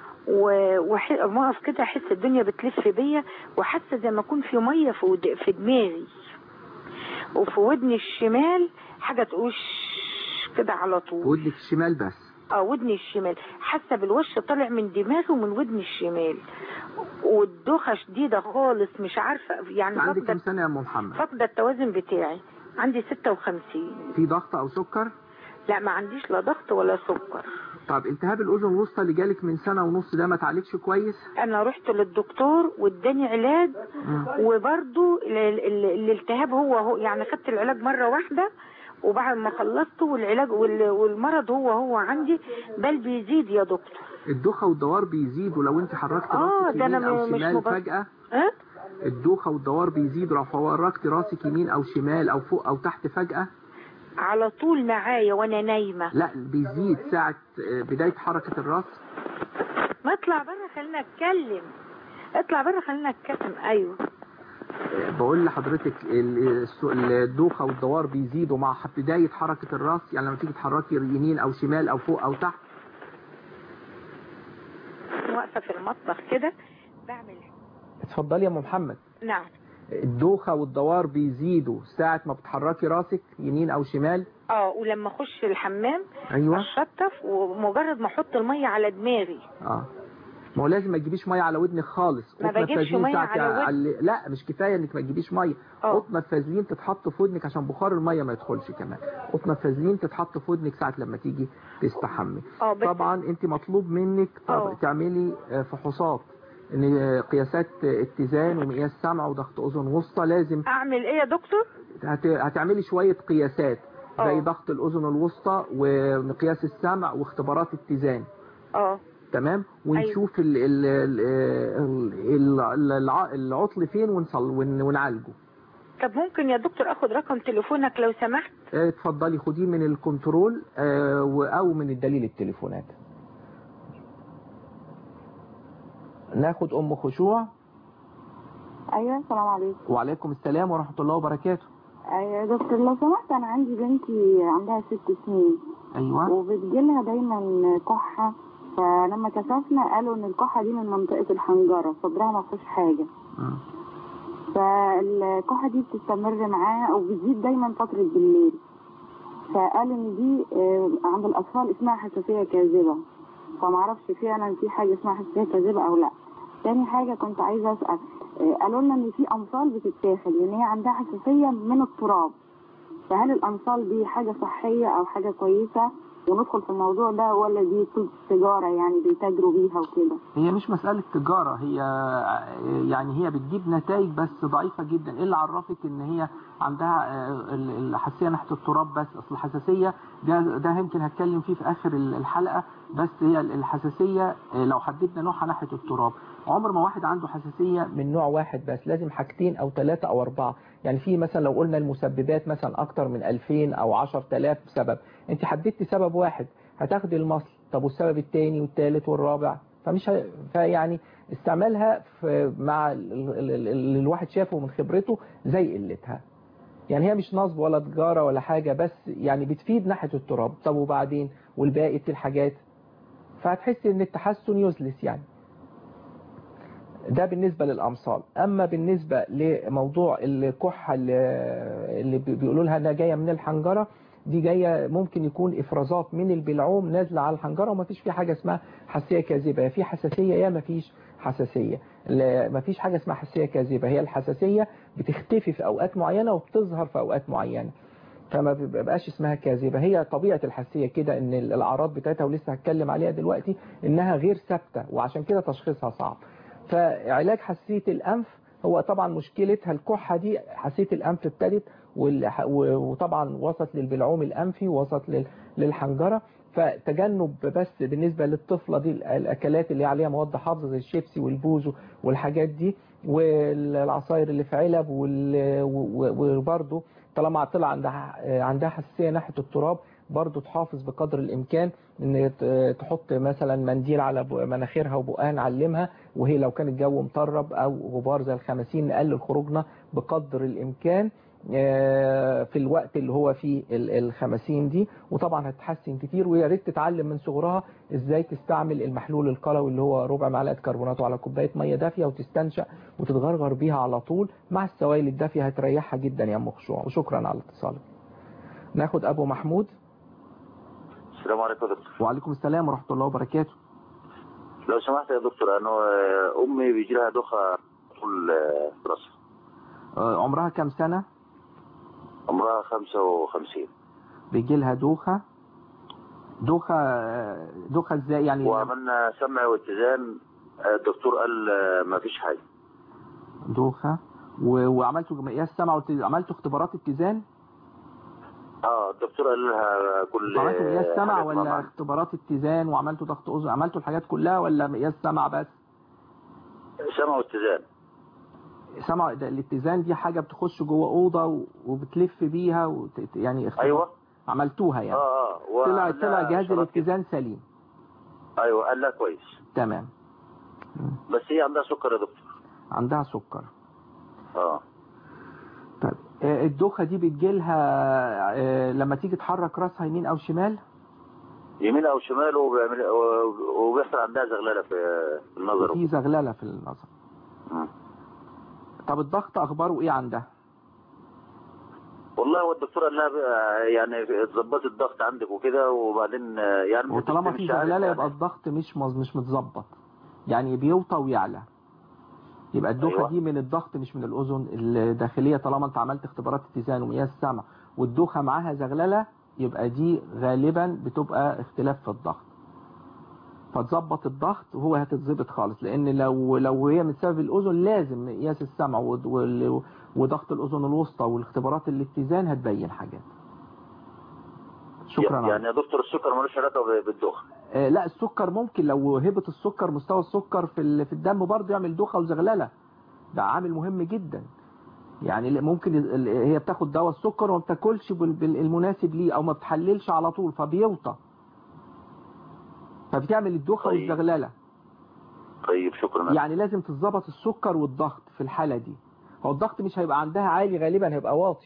وما اقف كده احس الدنيا بتلف بيا وحاسه زي ما اكون في ميه في ود- في دماغي وفي ودني الشمال حاجه تقول شش كده على طول ودنك الشمال بس اه ودني الشمال حاسه بالوش طالع من دماغي ومن ودني الشمال والدوخه شديده خالص مش عارفه يعني عندك فاقده كم سنه يا ام محمد فاقده التوازن بتاعي عندي 56 في ضغط او سكر لا ما عنديش لا ضغط ولا سكر طب التهاب الاذن الوسطى اللي جالك من سنه ونص ده ما اتعالجش كويس انا رحت للدكتور واداني علاج وبرضو ال- ال- الالتهاب هو هو يعني خدت العلاج مره واحده وبعد ما خلصته والعلاج وال- والمرض هو هو عندي بل بيزيد يا دكتور الدوخه والدوار بيزيدوا لو انت حركت اه راسك ده انا يمين او م- مش شمال مبص... فجاه اه الدوخه والدوار بيزيدوا لو حركت راسك يمين او شمال او فوق او تحت فجاه على طول معايا وانا نايمه لا بيزيد ساعه آه، بدايه حركه الراس ما اطلع بره خلينا اتكلم اطلع بره خلينا اتكلم ايوه آه، بقول لحضرتك ال- الس- الدوخه والدوار بيزيدوا مع ح- بدايه حركه الراس يعني لما تيجي تحركي يمين او شمال او فوق او تحت واقفه في المطبخ كده بعمل اتفضلي يا ام محمد نعم الدوخه والدوار بيزيدوا ساعه ما بتحركي راسك يمين او شمال اه ولما اخش الحمام ايوه اشطف ومجرد ما احط الميه على دماغي اه ما هو لازم ما تجيبيش ميه على ودنك خالص ما قطنة بجيبش فازلين مية ساعة على ودني. لا مش كفايه انك ما تجيبيش ميه اه. قطنه فازلين تتحط في ودنك عشان بخار الميه ما يدخلش كمان قطنه فازلين تتحط في ودنك ساعه لما تيجي تستحمي اه بس طبعا انت مطلوب منك طب اه. تعملي آه، فحوصات ان آه، قياسات آه، اتزان ومقياس سمع وضغط اذن وسطى لازم اعمل ايه يا دكتور هت... هتعملي شويه قياسات زي اه. ضغط الاذن الوسطى ومقياس السمع واختبارات اتزان اه تمام ونشوف ال ال ال ال ال الع- العطل فين ونصل ون- ونعالجه طب ممكن يا دكتور اخد رقم تليفونك لو سمحت آه، اتفضلي خديه من الكنترول آه، و- او من الدليل التليفونات ناخد ام خشوع ايوه السلام عليكم وعليكم السلام ورحمة الله وبركاته ايوه يا دكتور لو سمحت انا عندي بنتي عندها ست سنين ايوه وبتجيلها دايما كحة فلما كشفنا قالوا ان الكحة دي من منطقة الحنجرة صدرها ما فيهوش حاجة مم. فالكحة دي بتستمر معاها وبتزيد دايما فترة بالليل فقال ان دي آه، عند الاطفال اسمها حساسية كاذبة فمعرفش فعلا في حاجة اسمها حساسية كاذبة او لا تاني حاجة كنت عايزة اسأل آه، قالوا لنا ان في امصال بتتاخد لان هي عندها حساسية من التراب فهل الامصال دي حاجة صحية او حاجة كويسة وندخل في الموضوع ده ولا دي تجارة يعني بيتاجروا بيها وكده هي مش مسألة تجارة هي يعني هي بتجيب نتائج بس ضعيفة جدا ايه اللي عرفك ان هي عندها آه، ال- الحساسية ناحية التراب بس اصل الحساسية ده ده يمكن هتكلم فيه في اخر ال- الحلقة بس هي ال- الحساسية آه، لو حددنا نوعها ناحية التراب عمر ما واحد عنده حساسية من نوع واحد بس لازم حاجتين او ثلاثة او اربعة يعني في مثلا لو قلنا المسببات مثلا اكتر من 2000 او 10000 سبب انت حددت سبب واحد هتاخدي المصل طب والسبب الثاني والثالث والرابع فمش ه... فيعني استعمالها في مع ال- ال- ال- اللي الواحد شافه من خبرته زي قلتها يعني هي مش نصب ولا تجارة ولا حاجة بس يعني بتفيد ناحية التراب طب وبعدين والباقي الحاجات فهتحس ان التحسن يزلس يعني ده بالنسبة للأمصال أما بالنسبة لموضوع الكحة اللي اللي بي- بيقولوا لها انها جاية من الحنجرة دي جاية ممكن يكون إفرازات من البلعوم نازلة على الحنجرة وما فيش في حاجة اسمها حساسية كاذبة يا في حساسية يا ما فيش حساسية لا- ما فيش حاجة اسمها حساسية كاذبة هي الحساسية بتختفي في أوقات معينة وبتظهر في أوقات معينة فما بيبقاش اسمها كاذبة هي طبيعة الحساسية كده ان الاعراض بتاعتها ولسه هتكلم عليها دلوقتي انها غير ثابتة وعشان كده تشخيصها صعب فعلاج حساسية الانف هو طبعا مشكلتها الكحة دي حساسية الانف ابتدت والح- و- وطبعا وصلت للبلعوم الانفي وصلت لل- للحنجرة فتجنب بس بالنسبة للطفلة دي الأكلات اللي عليها مواد حافظة زي الشيبسي والبوزو والحاجات دي والعصاير اللي في علب وال- و- وبرضه طالما طلع عندها عندها حساسية ناحية التراب برضه تحافظ بقدر الإمكان إن ت- تحط مثلا منديل على بق- مناخيرها وبقها نعلمها وهي لو كان الجو مطرب أو غبار زي الخمسين نقلل خروجنا بقدر الإمكان آه، في الوقت اللي هو فيه ال- الخمسين دي وطبعا هتتحسن كتير ويا ريت تتعلم من صغرها ازاي تستعمل المحلول القلوي اللي هو ربع معلقه كربونات على كوبايه ميه دافيه وتستنشق وتتغرغر بيها على طول مع السوائل الدافيه هتريحها جدا يا ام خشوع وشكرا على اتصالك ناخد ابو محمود السلام عليكم يا دكتور وعليكم السلام ورحمه الله وبركاته لو سمحت يا دكتور انا آه، امي بيجي لها دوخه طول آه، راسها آه، عمرها كام سنه عمرها 55 بيجي لها دوخه دوخه آه، دوخه ازاي يعني وعملنا سمع واتزان آه، الدكتور قال آه، ما فيش حاجه دوخه و- وعملتوا مقياس سمع وت- عملتوا اختبارات اتزان اه الدكتور قال لها كل عملتوا مقياس آه، سمع حاجات ولا معاها. اختبارات اتزان وعملتوا ضغط اذن عملتوا الحاجات كلها ولا مقياس سمع بس سمع واتزان سمع ده الاتزان دي حاجه بتخش جوه اوضه و- وبتلف بيها وت... يعني اختبار ايوه عملتوها يعني اه اه طلع وعملنا طلع جهاز إشارات كده. الاتزان سليم ايوه قال لها كويس تمام بس هي عندها سكر يا دكتور عندها سكر اه طيب آه، الدوخه دي بتجيلها آه، لما تيجي تحرك راسها يمين او شمال يمين او شمال وبيعمل وبيحصل عندها زغلله في في النظر في زغلله في النظر مم. طب الضغط اخباره ايه عندها والله هو الدكتور قال لها بقى يعني تظبطي الضغط عندك وكده وبعدين آه، يعني ما وطالما في تمشيش عارف زغلله يعني. يبقى الضغط مش مز... مش متظبط يعني بيوطى ويعلى يبقى الدوخه أيوة. دي من الضغط مش من الاذن الداخليه طالما انت عملت اختبارات اتزان ومقياس سمع والدوخه معاها زغلله يبقى دي غالبا بتبقى اختلاف في الضغط فتظبط الضغط وهو هتتظبط خالص لان لو لو هي من سبب الاذن لازم مقياس السمع ود- وال- وضغط الاذن الوسطى والاختبارات الاتزان هتبين حاجات شكرا على يعني يا دكتور السكر ملوش علاقه ب- بالدوخه آه، لا السكر ممكن لو هبط السكر مستوى السكر في ال- في الدم برضه يعمل دوخه وزغلله ده عامل مهم جدا يعني ل- ممكن ال- ال- هي بتاخد دواء السكر وما بتاكلش بال- بالمناسب ليه او ما بتحللش على طول فبيوطى فبتعمل الدوخه طيب. والزغلله طيب شكرا يعني لازم تظبط السكر والضغط في الحاله دي هو الضغط مش هيبقى عندها عالي غالبا هيبقى واطي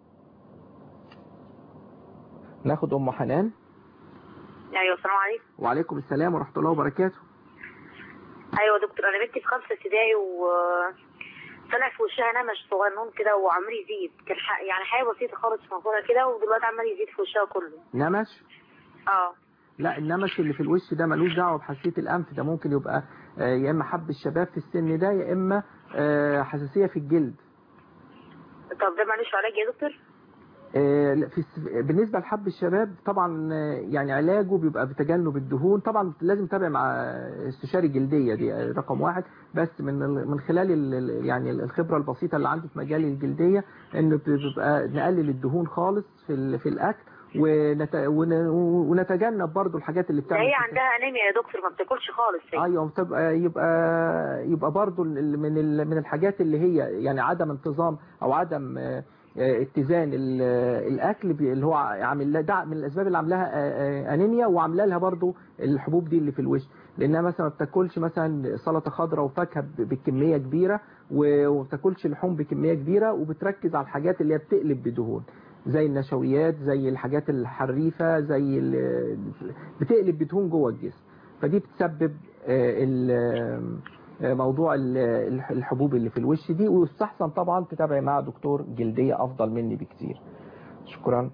ناخد ام حنان ايوه السلام عليكم وعليكم السلام ورحمه الله وبركاته ايوه يا دكتور انا بنتي في خمسه ابتدائي و طلع في وشها نمش صغنون كده وعمال يزيد كان ح- يعني حاجه بسيطه خالص في منظرها كده ودلوقتي عمال يزيد في وشها كله نمش اه لا النمش اللي في الوش ده ملوش دعوه بحساسيه الانف ده ممكن يبقى آه، يا اما حب الشباب في السن ده يا اما آه، حساسيه في الجلد طب ده معلش علاج يا دكتور آه، لا، في الس- بالنسبه لحب الشباب طبعا آه، يعني علاجه بيبقى بتجنب الدهون طبعا لازم تتابع مع استشاري جلديه دي آه، رقم واحد بس من ال- من خلال ال- ال- يعني الخبره البسيطه اللي عندي في مجال الجلديه انه بيبقى نقلل الدهون خالص في ال- في الاكل ونت... ون- ونتجنب برضو الحاجات اللي ده بتعمل هي عندها انيميا يا دكتور ما بتاكلش خالص هي ايوه بتبقى يبقى يبقى برضو ال- من ال- من الحاجات اللي هي يعني عدم انتظام او عدم آه، آه، اتزان ال- آه، الاكل بي- اللي هو عامل لها ده من الاسباب اللي عاملاها آه، آه، انيميا وعامله لها برضو الحبوب دي اللي في الوش لانها مثلا ما بتاكلش مثلا سلطه خضراء وفاكهه ب- بكميه كبيره و- وما بتاكلش لحوم بكميه كبيره وبتركز على الحاجات اللي هي بتقلب بدهون زي النشويات زي الحاجات الحريفه زي ال- بتقلب بدهون جوه الجسم فدي بتسبب آه، ال- آه، موضوع ال- الح- الحبوب اللي في الوش دي ويستحسن طبعا تتابعي مع دكتور جلدية أفضل مني بكتير شكرا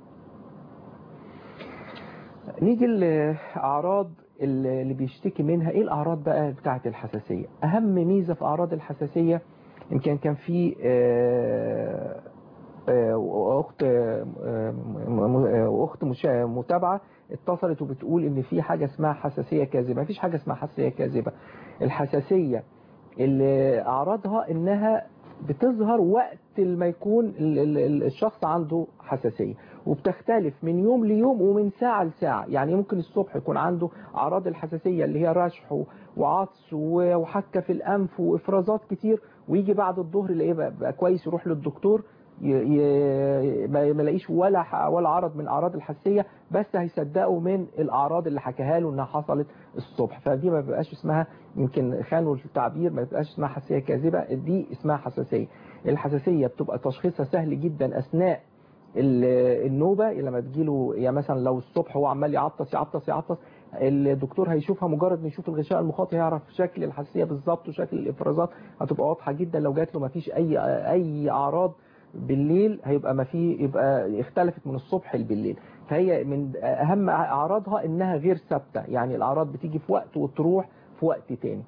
نيجي لأعراض اللي بيشتكي منها ايه الأعراض بقى بتاعة الحساسية أهم ميزة في أعراض الحساسية يمكن كان في آه، آه، واخت آه، م- م- اخت مش- متابعه اتصلت وبتقول ان في حاجه اسمها حساسيه كاذبه مفيش حاجه اسمها حساسيه كاذبه الحساسيه اللي اعراضها انها بتظهر وقت ما يكون ال- ال- ال- الشخص عنده حساسيه وبتختلف من يوم ليوم ومن ساعه لساعه يعني ممكن الصبح يكون عنده اعراض الحساسيه اللي هي رشح و- وعطس و- وحكه في الانف وافرازات كتير ويجي بعد الظهر يلاقيه بقى, بقى كويس يروح للدكتور ي- ي- ما ما يلاقيش ولا ح- ولا عرض من اعراض الحساسيه بس هيصدقوا من الاعراض اللي حكاها له انها حصلت الصبح فدي ما بيبقاش اسمها يمكن خانوا التعبير ما بيبقاش اسمها حساسيه كاذبه دي اسمها حساسيه الحساسيه بتبقى تشخيصها سهل جدا اثناء ال- النوبه لما تجيله يعني مثلا لو الصبح هو عمال يعطس يعطس يعطس الدكتور هيشوفها مجرد ما يشوف الغشاء المخاطي هيعرف شكل الحساسيه بالظبط وشكل الافرازات هتبقى واضحه جدا لو جات له ما فيش اي اي اعراض بالليل هيبقى ما في يبقى اختلفت من الصبح بالليل فهي من اهم اعراضها انها غير ثابته يعني الاعراض بتيجي في وقت وتروح في وقت تاني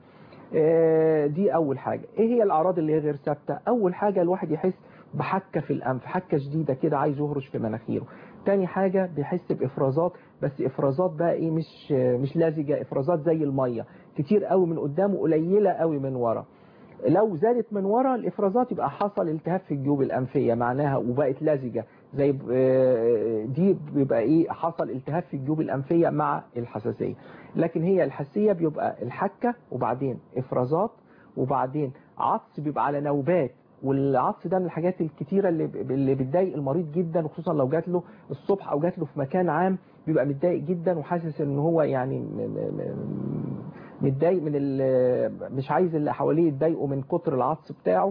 آه، دي اول حاجه ايه هي الاعراض اللي هي غير ثابته اول حاجه الواحد يحس بحكه في الانف حكه شديده كده عايز يهرش في مناخيره تاني حاجه بيحس بافرازات بس افرازات بقى ايه مش مش لزجه افرازات زي الميه كتير قوي من قدام وقليله قوي من ورا لو زادت من ورا الافرازات يبقى حصل التهاب في الجيوب الانفيه معناها وبقت لزجه زي ب- آه، دي بيبقى ايه حصل التهاب في الجيوب الانفيه مع الحساسيه لكن هي الحساسيه بيبقى الحكه وبعدين افرازات وبعدين عطس بيبقى على نوبات والعطس ده من الحاجات الكتيره اللي ب- اللي بتضايق المريض جدا وخصوصا لو جات له الصبح او جات له في مكان عام بيبقى متضايق جدا وحاسس ان هو يعني م- م- م- متضايق من ال- مش عايز اللي حواليه يتضايقوا من كتر العطس بتاعه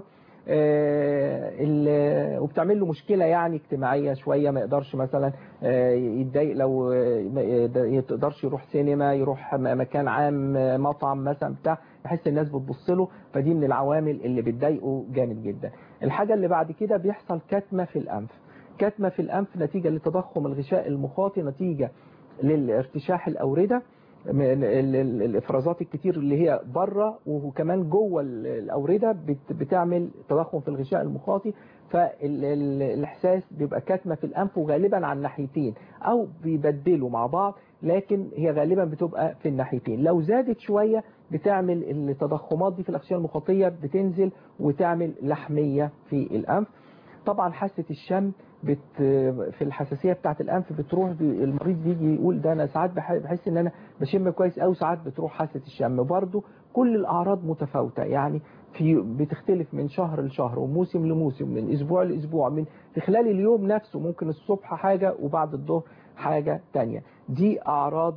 آه، ال- وبتعمل له مشكلة يعني اجتماعية شوية ما يقدرش مثلا آه، يتضايق لو آه، ما يقدرش يروح سينما يروح م- مكان عام آه، مطعم مثلا بتاع يحس الناس بتبص له فدي من العوامل اللي بتضايقه جامد جدا الحاجة اللي بعد كده بيحصل كتمة في الأنف كتمة في الأنف نتيجة لتضخم الغشاء المخاطي نتيجة للارتشاح الأوردة من ال- ال- الافرازات الكتير اللي هي بره وكمان جوه ال- الاورده بت- بتعمل تضخم في الغشاء المخاطي فالاحساس بيبقى كاتمه في الانف وغالبا على الناحيتين او بيبدلوا مع بعض لكن هي غالبا بتبقى في الناحيتين لو زادت شويه بتعمل التضخمات دي في الاغشيه المخاطيه بتنزل وتعمل لحميه في الانف طبعا حاسه الشم بت في الحساسيه بتاعه الانف بتروح بي- المريض بيجي يقول ده انا ساعات بح- بحس ان انا بشم كويس قوي ساعات بتروح حاسه الشم برضه كل الاعراض متفاوته يعني في بتختلف من شهر لشهر وموسم لموسم من اسبوع لاسبوع من في خلال اليوم نفسه ممكن الصبح حاجه وبعد الظهر حاجه تانية دي اعراض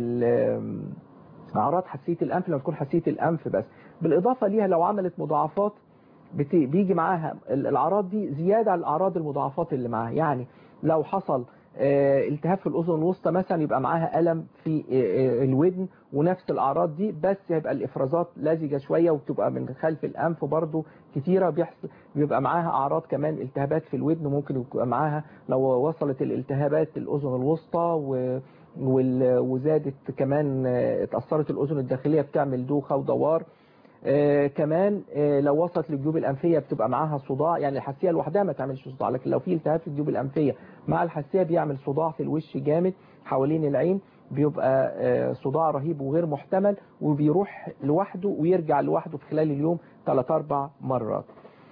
ال- اعراض حساسيه الانف لما تكون حساسيه الانف بس بالاضافه ليها لو عملت مضاعفات بت- بيجي معاها ال- الاعراض دي زياده على الاعراض المضاعفات اللي معاها يعني لو حصل آه، التهاب في الاذن الوسطى مثلا يبقى معاها الم في آه، آه، الودن ونفس الاعراض دي بس هيبقى الافرازات لزجه شويه وبتبقى من خلف الانف برضو كتيره بيحصل بيبقى معاها اعراض كمان التهابات في الودن ممكن يبقى معاها لو وصلت الالتهابات الاذن الوسطى و وال- وزادت كمان آه، اتأثرت الأذن الداخلية بتعمل دوخة ودوار آه كمان آه لو وصلت للجيوب الأنفية بتبقى معاها صداع يعني الحساسية لوحدها ما تعملش صداع لكن لو في التهاب في الجيوب الأنفية مع الحساسية بيعمل صداع في الوش جامد حوالين العين بيبقى آه صداع رهيب وغير محتمل وبيروح لوحده ويرجع لوحده في خلال اليوم 3 4 مرات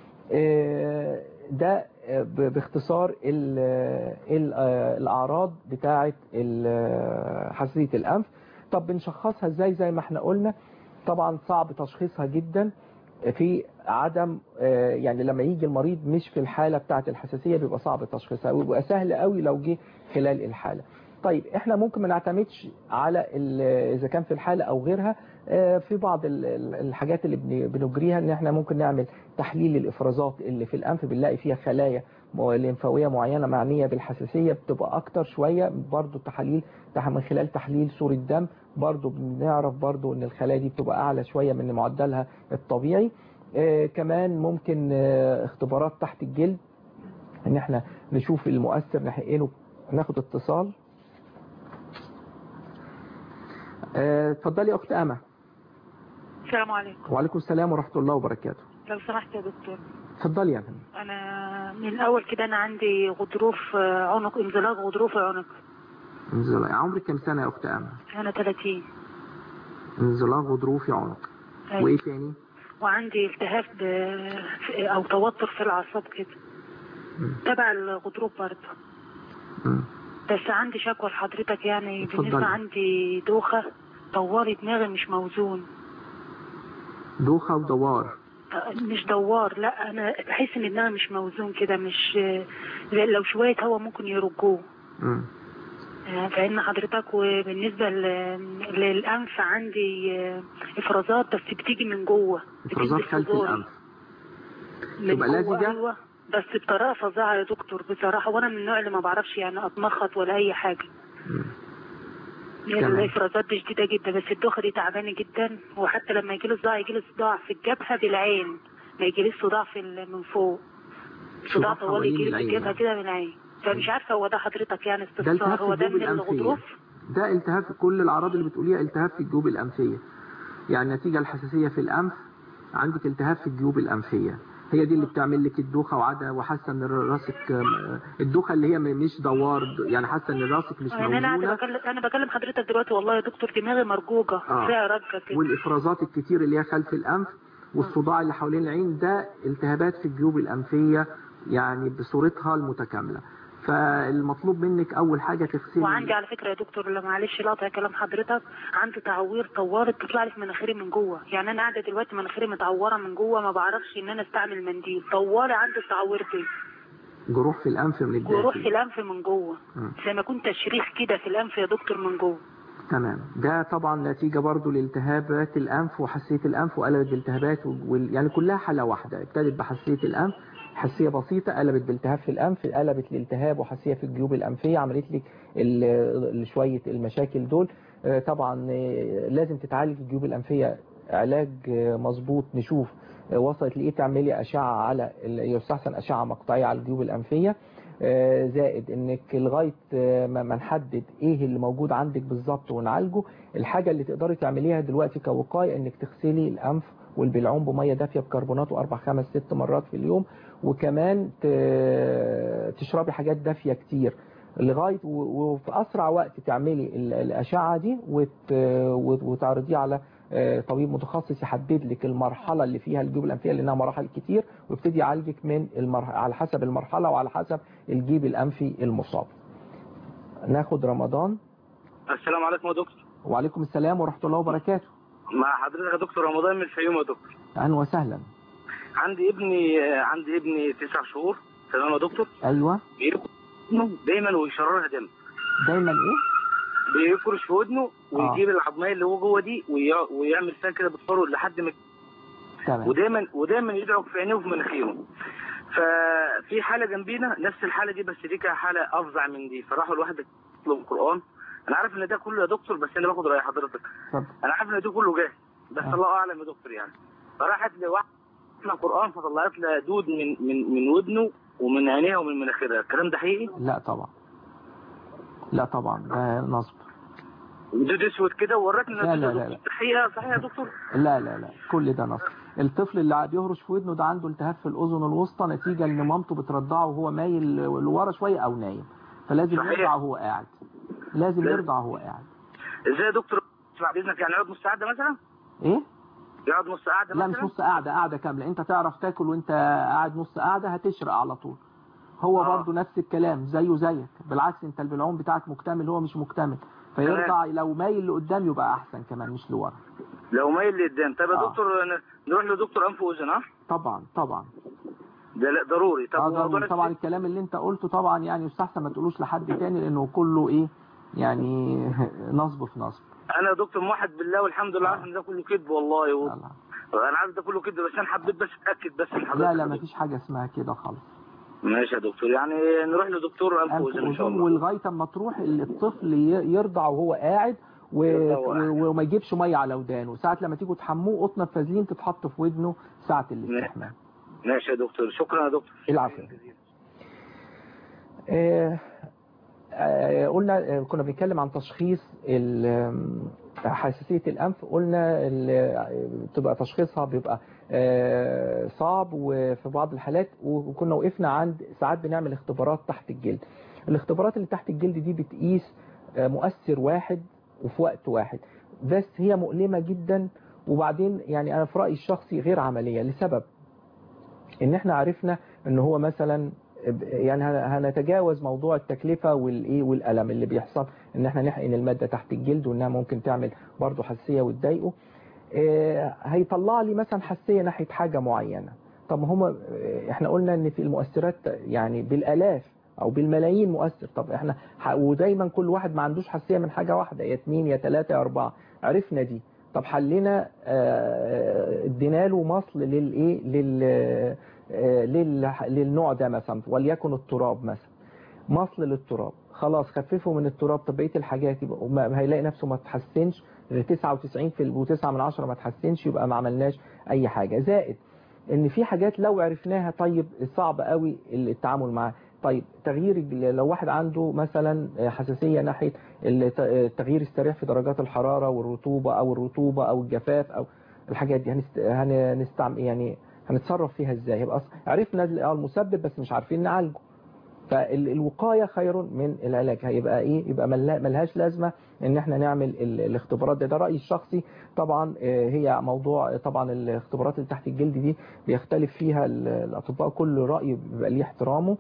آه، ده آه، ب- باختصار ال- ال- آه، الأعراض بتاعة ال- حساسية الأنف طب بنشخصها ازاي زي ما احنا قلنا طبعا صعب تشخيصها جدا في عدم آه، يعني لما يجي المريض مش في الحالة بتاعة الحساسية بيبقى صعب تشخيصها ويبقى سهل قوي لو جه خلال الحالة طيب احنا ممكن ما نعتمدش على ال- اذا كان في الحالة او غيرها آه، في بعض ال- ال- الحاجات اللي بن- بنجريها ان احنا ممكن نعمل تحليل الافرازات اللي في الانف بنلاقي فيها خلايا مو- ليمفاويه معينه معنيه بالحساسيه بتبقى اكتر شويه برضو التحاليل تح- من خلال تحليل صوره دم برضو بنعرف برضو ان الخلايا دي بتبقى اعلى شويه من معدلها الطبيعي آه، كمان ممكن آه، اختبارات تحت الجلد ان احنا نشوف المؤثر نحقنه ناخد اتصال آه، اتفضلي يا اخت امه السلام عليكم وعليكم السلام ورحمه الله وبركاته لو سمحت يا دكتور اتفضلي يا فندم انا من الاول كده انا عندي غضروف آه، عنق انزلاق غضروف عنق انزلاق عمرك كام سنة يا أخت أمل؟ انا 30 انزلاق غضروفي عنق أيوة. وإيه تاني؟ وعندي التهاب ب- في- او توتر في الاعصاب كده تبع الغضروف برضه مم. بس عندي شكوى لحضرتك يعني اتفضلي. بالنسبه عندي دوخه طوالي دماغي مش موزون دوخة ودوار آه، مش دوار لا انا بحس ان دماغي مش موزون كده مش آه، لو شويه هوا ممكن يرجوه مم. آه، فإن حضرتك وبالنسبة ل- للأنف عندي آه، إفرازات بس بتيجي من جوه إفرازات خلف صدوري. الأنف من تبقى جوه لزجة؟ أيوة بس بطريقة فظيعة يا دكتور بصراحة وأنا من النوع اللي ما بعرفش يعني أتمخط ولا أي حاجة تمام. الإفرازات دي شديدة جدا بس الدوخة دي تعبانة جدا وحتى لما يجيلي صداع يجيلي صداع في الجبهة بالعين ما يجيليش صداع في ال- من فوق صداع صداع طوال حوالين يجيلي في العين الجبهة يعني. كده من العين فمش عارفة هو ده حضرتك يعني ده التهاب استفسار في هو ده الجيوب من الأنفية الغضروف ده التهاب في كل الأعراض اللي بتقوليها التهاب في الجيوب الأنفية يعني نتيجة الحساسية في الأنف عندك التهاب في الجيوب الأنفية هي دي اللي بتعمل لك الدوخة وعادة وحاسة ان راسك آم، الدوخة اللي هي مش دوار يعني حاسة ان راسك مش يعني انا قاعده موزونة بكلم انا بكلم حضرتك دلوقتي والله يا دكتور دماغي مرجوجه آه. فيها رجه كده والإفرازات الكتير اللي هي خلف الأنف والصداع اللي حوالين العين ده التهابات في الجيوب الأنفية يعني بصورتها المتكاملة فالمطلوب منك أول حاجة تغسلي وعندي على فكره يا دكتور لا معلش لا كلام حضرتك عندي تعوير طوارئ بتطلع لي في مناخيري من جوه يعني انا قاعده دلوقتي مناخيري متعوره من جوه ما بعرفش ان انا استعمل منديل طوالي عندي التعوير دي جروح في الأنف من جروح في الداخل الانف من جوه مم. زي ما كنت تشريح كده في الانف يا دكتور من جوه تمام ده طبعا نتيجة برضو لالتهابات الأنف وحساسية الأنف وقلبت بالتهابات وال... يعني كلها حالة واحدة ابتدت بحساسية الأنف حساسية بسيطة قلبت بالتهاب في الأنف قلبت لالتهاب وحساسية في الجيوب الأنفية عملت لك ال- ال- شوية المشاكل دول آه، طبعا آه، لازم تتعالج الجيوب الأنفية علاج آه، مظبوط نشوف آه، وصلت لإيه تعملي أشعة على ال- يستحسن أشعة مقطعية على الجيوب الأنفية آه، زائد انك لغايه آه، ما ما نحدد ايه اللي موجود عندك بالظبط ونعالجه الحاجه اللي تقدري تعمليها دلوقتي كوقايه انك تغسلي الانف والبلعوم بميه دافيه بكربونات واربع خمس ست مرات في اليوم وكمان ت- تشربي حاجات دافيه كتير لغايه و- وفي اسرع وقت تعملي ال- الاشعه دي وت- وت- وتعرضيه على آه، طبيب متخصص يحدد لك المرحله اللي فيها الجيوب الانفيه لانها مراحل كتير ويبتدي يعالجك من المرحله على حسب المرحله وعلى حسب الجيب الانفي المصاب. ناخد رمضان السلام عليكم يا دكتور وعليكم السلام ورحمه الله وبركاته. مع حضرتك يا دكتور رمضان من الفيوم يا دكتور اهلا وسهلا. عندي ابني عندي ابني تسع شهور تمام يا دكتور ايوه بيركض دايما ويشررها دم دايما ايه؟ بيفرش في ودنه ويجيب العظميه اللي هو جوه دي ويع- ويعمل فيها كده بتصفره لحد ما تمام ودايما ودايما يدعك في عينيه وفي مناخيره ففي حاله جنبينا نفس الحاله دي بس دي كانت حاله افظع من دي فراحوا الواحد يطلب القران انا عارف ان ده كله يا دكتور بس انا باخد راي حضرتك اتفضل. انا عارف ان ده كله جاهز بس الله اعلم يا دكتور يعني فراحت لواحد تسمع قران فطلعت لها دود من من من ودنه ومن عينيها ومن مناخيرها الكلام ده حقيقي لا طبعا لا طبعا ده نصب دود اسود كده وورتني لا لا نتيجة لا لا. حقيقه صحيح يا دكتور لا لا لا كل ده نصب الطفل اللي بيهرش في ودنه ده عنده التهاب في الاذن الوسطى نتيجه ان مامته بترضعه وهو مايل لورا شويه او نايم فلازم صحيح. يرضع وهو قاعد لازم لا. يرضع وهو قاعد ازاي يا دكتور بعد اذنك يعني يقعد نص قعده مثلا ايه يقعد نص قعده لا مش مثلا نص قاعده قاعده كامله انت تعرف تاكل وانت قاعد نص قاعده هتشرق على طول هو آه. برضه نفس الكلام زيه زيك بالعكس انت البلعوم بتاعك مكتمل هو مش مكتمل فيرضع لو مايل لقدام يبقى احسن كمان مش لورا لو مايل لقدام طب يا آه. دكتور ن- نروح لدكتور انف واذن ها طبعا طبعا ده لا ضروري طب آه وموضوع ضروري. طبعا الكلام اللي انت قلته طبعا يعني يستحسن ما تقولوش لحد تاني لانه كله ايه يعني نصب في نصب انا يا دكتور موحد بالله والحمد لله عارف ان ده كله كذب والله و... انا عارف ده كله كذب بس انا حبيت بس اتاكد بس من حضرتك لا لا ما فيش حاجه اسمها كده خالص ماشي يا دكتور يعني نروح لدكتور انف واذن ان شاء الله ولغايه اما تروح الطفل ي- يرضع وهو قاعد و... يرضع وهو قاعد. و- وما يجيبش ميه على ودانه ساعه لما تيجوا تحموه قطنه فازلين تتحط في ودنه ساعه الاستحمام ماشي يا دكتور شكرا يا دكتور العفو آه، آه، قلنا آه، كنا بنتكلم عن تشخيص ال- آم، حساسية الأنف قلنا ال- بتبقى تشخيصها بيبقى آه، صعب وفي بعض الحالات وكنا وقفنا عند ساعات بنعمل اختبارات تحت الجلد الاختبارات اللي تحت الجلد دي بتقيس آه، مؤثر واحد وفي وقت واحد بس هي مؤلمة جدا وبعدين يعني أنا في رأيي الشخصي غير عملية لسبب ان احنا عرفنا ان هو مثلا يعني هن- هنتجاوز موضوع التكلفة والايه والألم اللي بيحصل ان احنا نحقن المادة تحت الجلد وانها ممكن تعمل برضه حساسية وتضايقه آه، هيطلع لي مثلا حساسية ناحية حاجة معينة طب هما احنا قلنا ان في المؤثرات يعني بالالاف او بالملايين مؤثر طب احنا ح- ودايما كل واحد ما عندوش حساسية من حاجة واحدة يا اتنين يا تلاتة يا اربعة عرفنا دي طب حلنا آه، ادينا له مصل للايه لل آه، لل- للنوع ده مثلا وليكن التراب مثلا مصل للتراب خلاص خففه من التراب طب بقيه الحاجات يبقى ما- هيلاقي نفسه ما تحسنش 99 في و9 من 10 ما تحسنش يبقى ما عملناش اي حاجه زائد ان في حاجات لو عرفناها طيب صعب قوي التعامل معاها طيب تغيير الج- لو واحد عنده مثلا حساسيه ناحيه الت- التغيير السريع في درجات الحراره والرطوبه او الرطوبه او الجفاف او الحاجات دي هنست... هنستعمل يعني هنتصرف فيها ازاي يبقى أص- عرفنا المسبب بس مش عارفين نعالجه فالوقاية خير من العلاج هيبقى ايه يبقى ملها- ملهاش لازمة ان احنا نعمل ال- الاختبارات ده ده رأيي الشخصي طبعا آه، هي موضوع طبعا الاختبارات اللي تحت الجلد دي بيختلف فيها ال- الاطباء كل رأي بيبقى ليه احترامه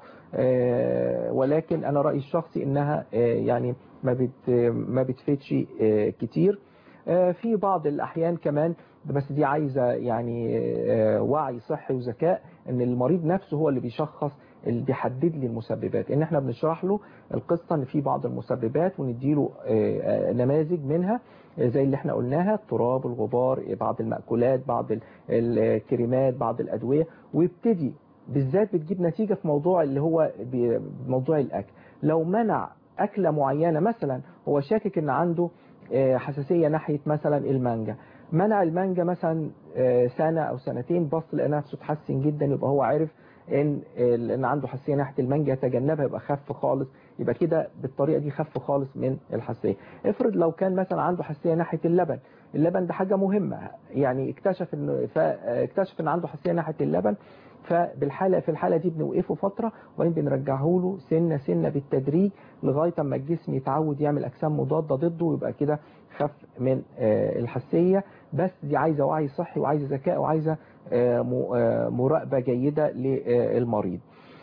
آه، ولكن انا رأيي الشخصي انها آه، يعني ما بت ما بتفيدش آه، كتير آه، في بعض الأحيان كمان بس دي عايزة يعني آه، وعي صحي وذكاء ان المريض نفسه هو اللي بيشخص اللي بيحدد لي المسببات ان احنا بنشرح له القصة ان في بعض المسببات ونديله آه، آه، نماذج منها آه، زي اللي احنا قلناها التراب الغبار آه، بعض المأكولات بعض ال- الكريمات بعض الأدوية ويبتدي بالذات بتجيب نتيجة في موضوع اللي هو بي- موضوع الأكل لو منع أكلة معينة مثلا هو شاكك ان عنده آه، حساسية ناحية مثلا المانجا منع المانجا مثلا آه، سنة أو سنتين بص لقى نفسه اتحسن جدا يبقى هو عارف ان ان عنده حساسيه ناحيه المانجا يتجنبها يبقى خف خالص يبقى كده بالطريقه دي خف خالص من الحساسيه افرض لو كان مثلا عنده حساسيه ناحيه اللبن اللبن ده حاجه مهمه يعني اكتشف ان فاكتشف ان عنده حساسيه ناحيه اللبن فبالحاله في الحاله دي بنوقفه فتره وبعدين بنرجعه له سنه سنه بالتدريج لغايه اما الجسم يتعود يعمل اجسام مضاده ضده ويبقى كده خف من آه، الحساسيه بس دي عايزه وعي صحي وعايزه ذكاء وعايزه آه، م- آه، مراقبه جيده للمريض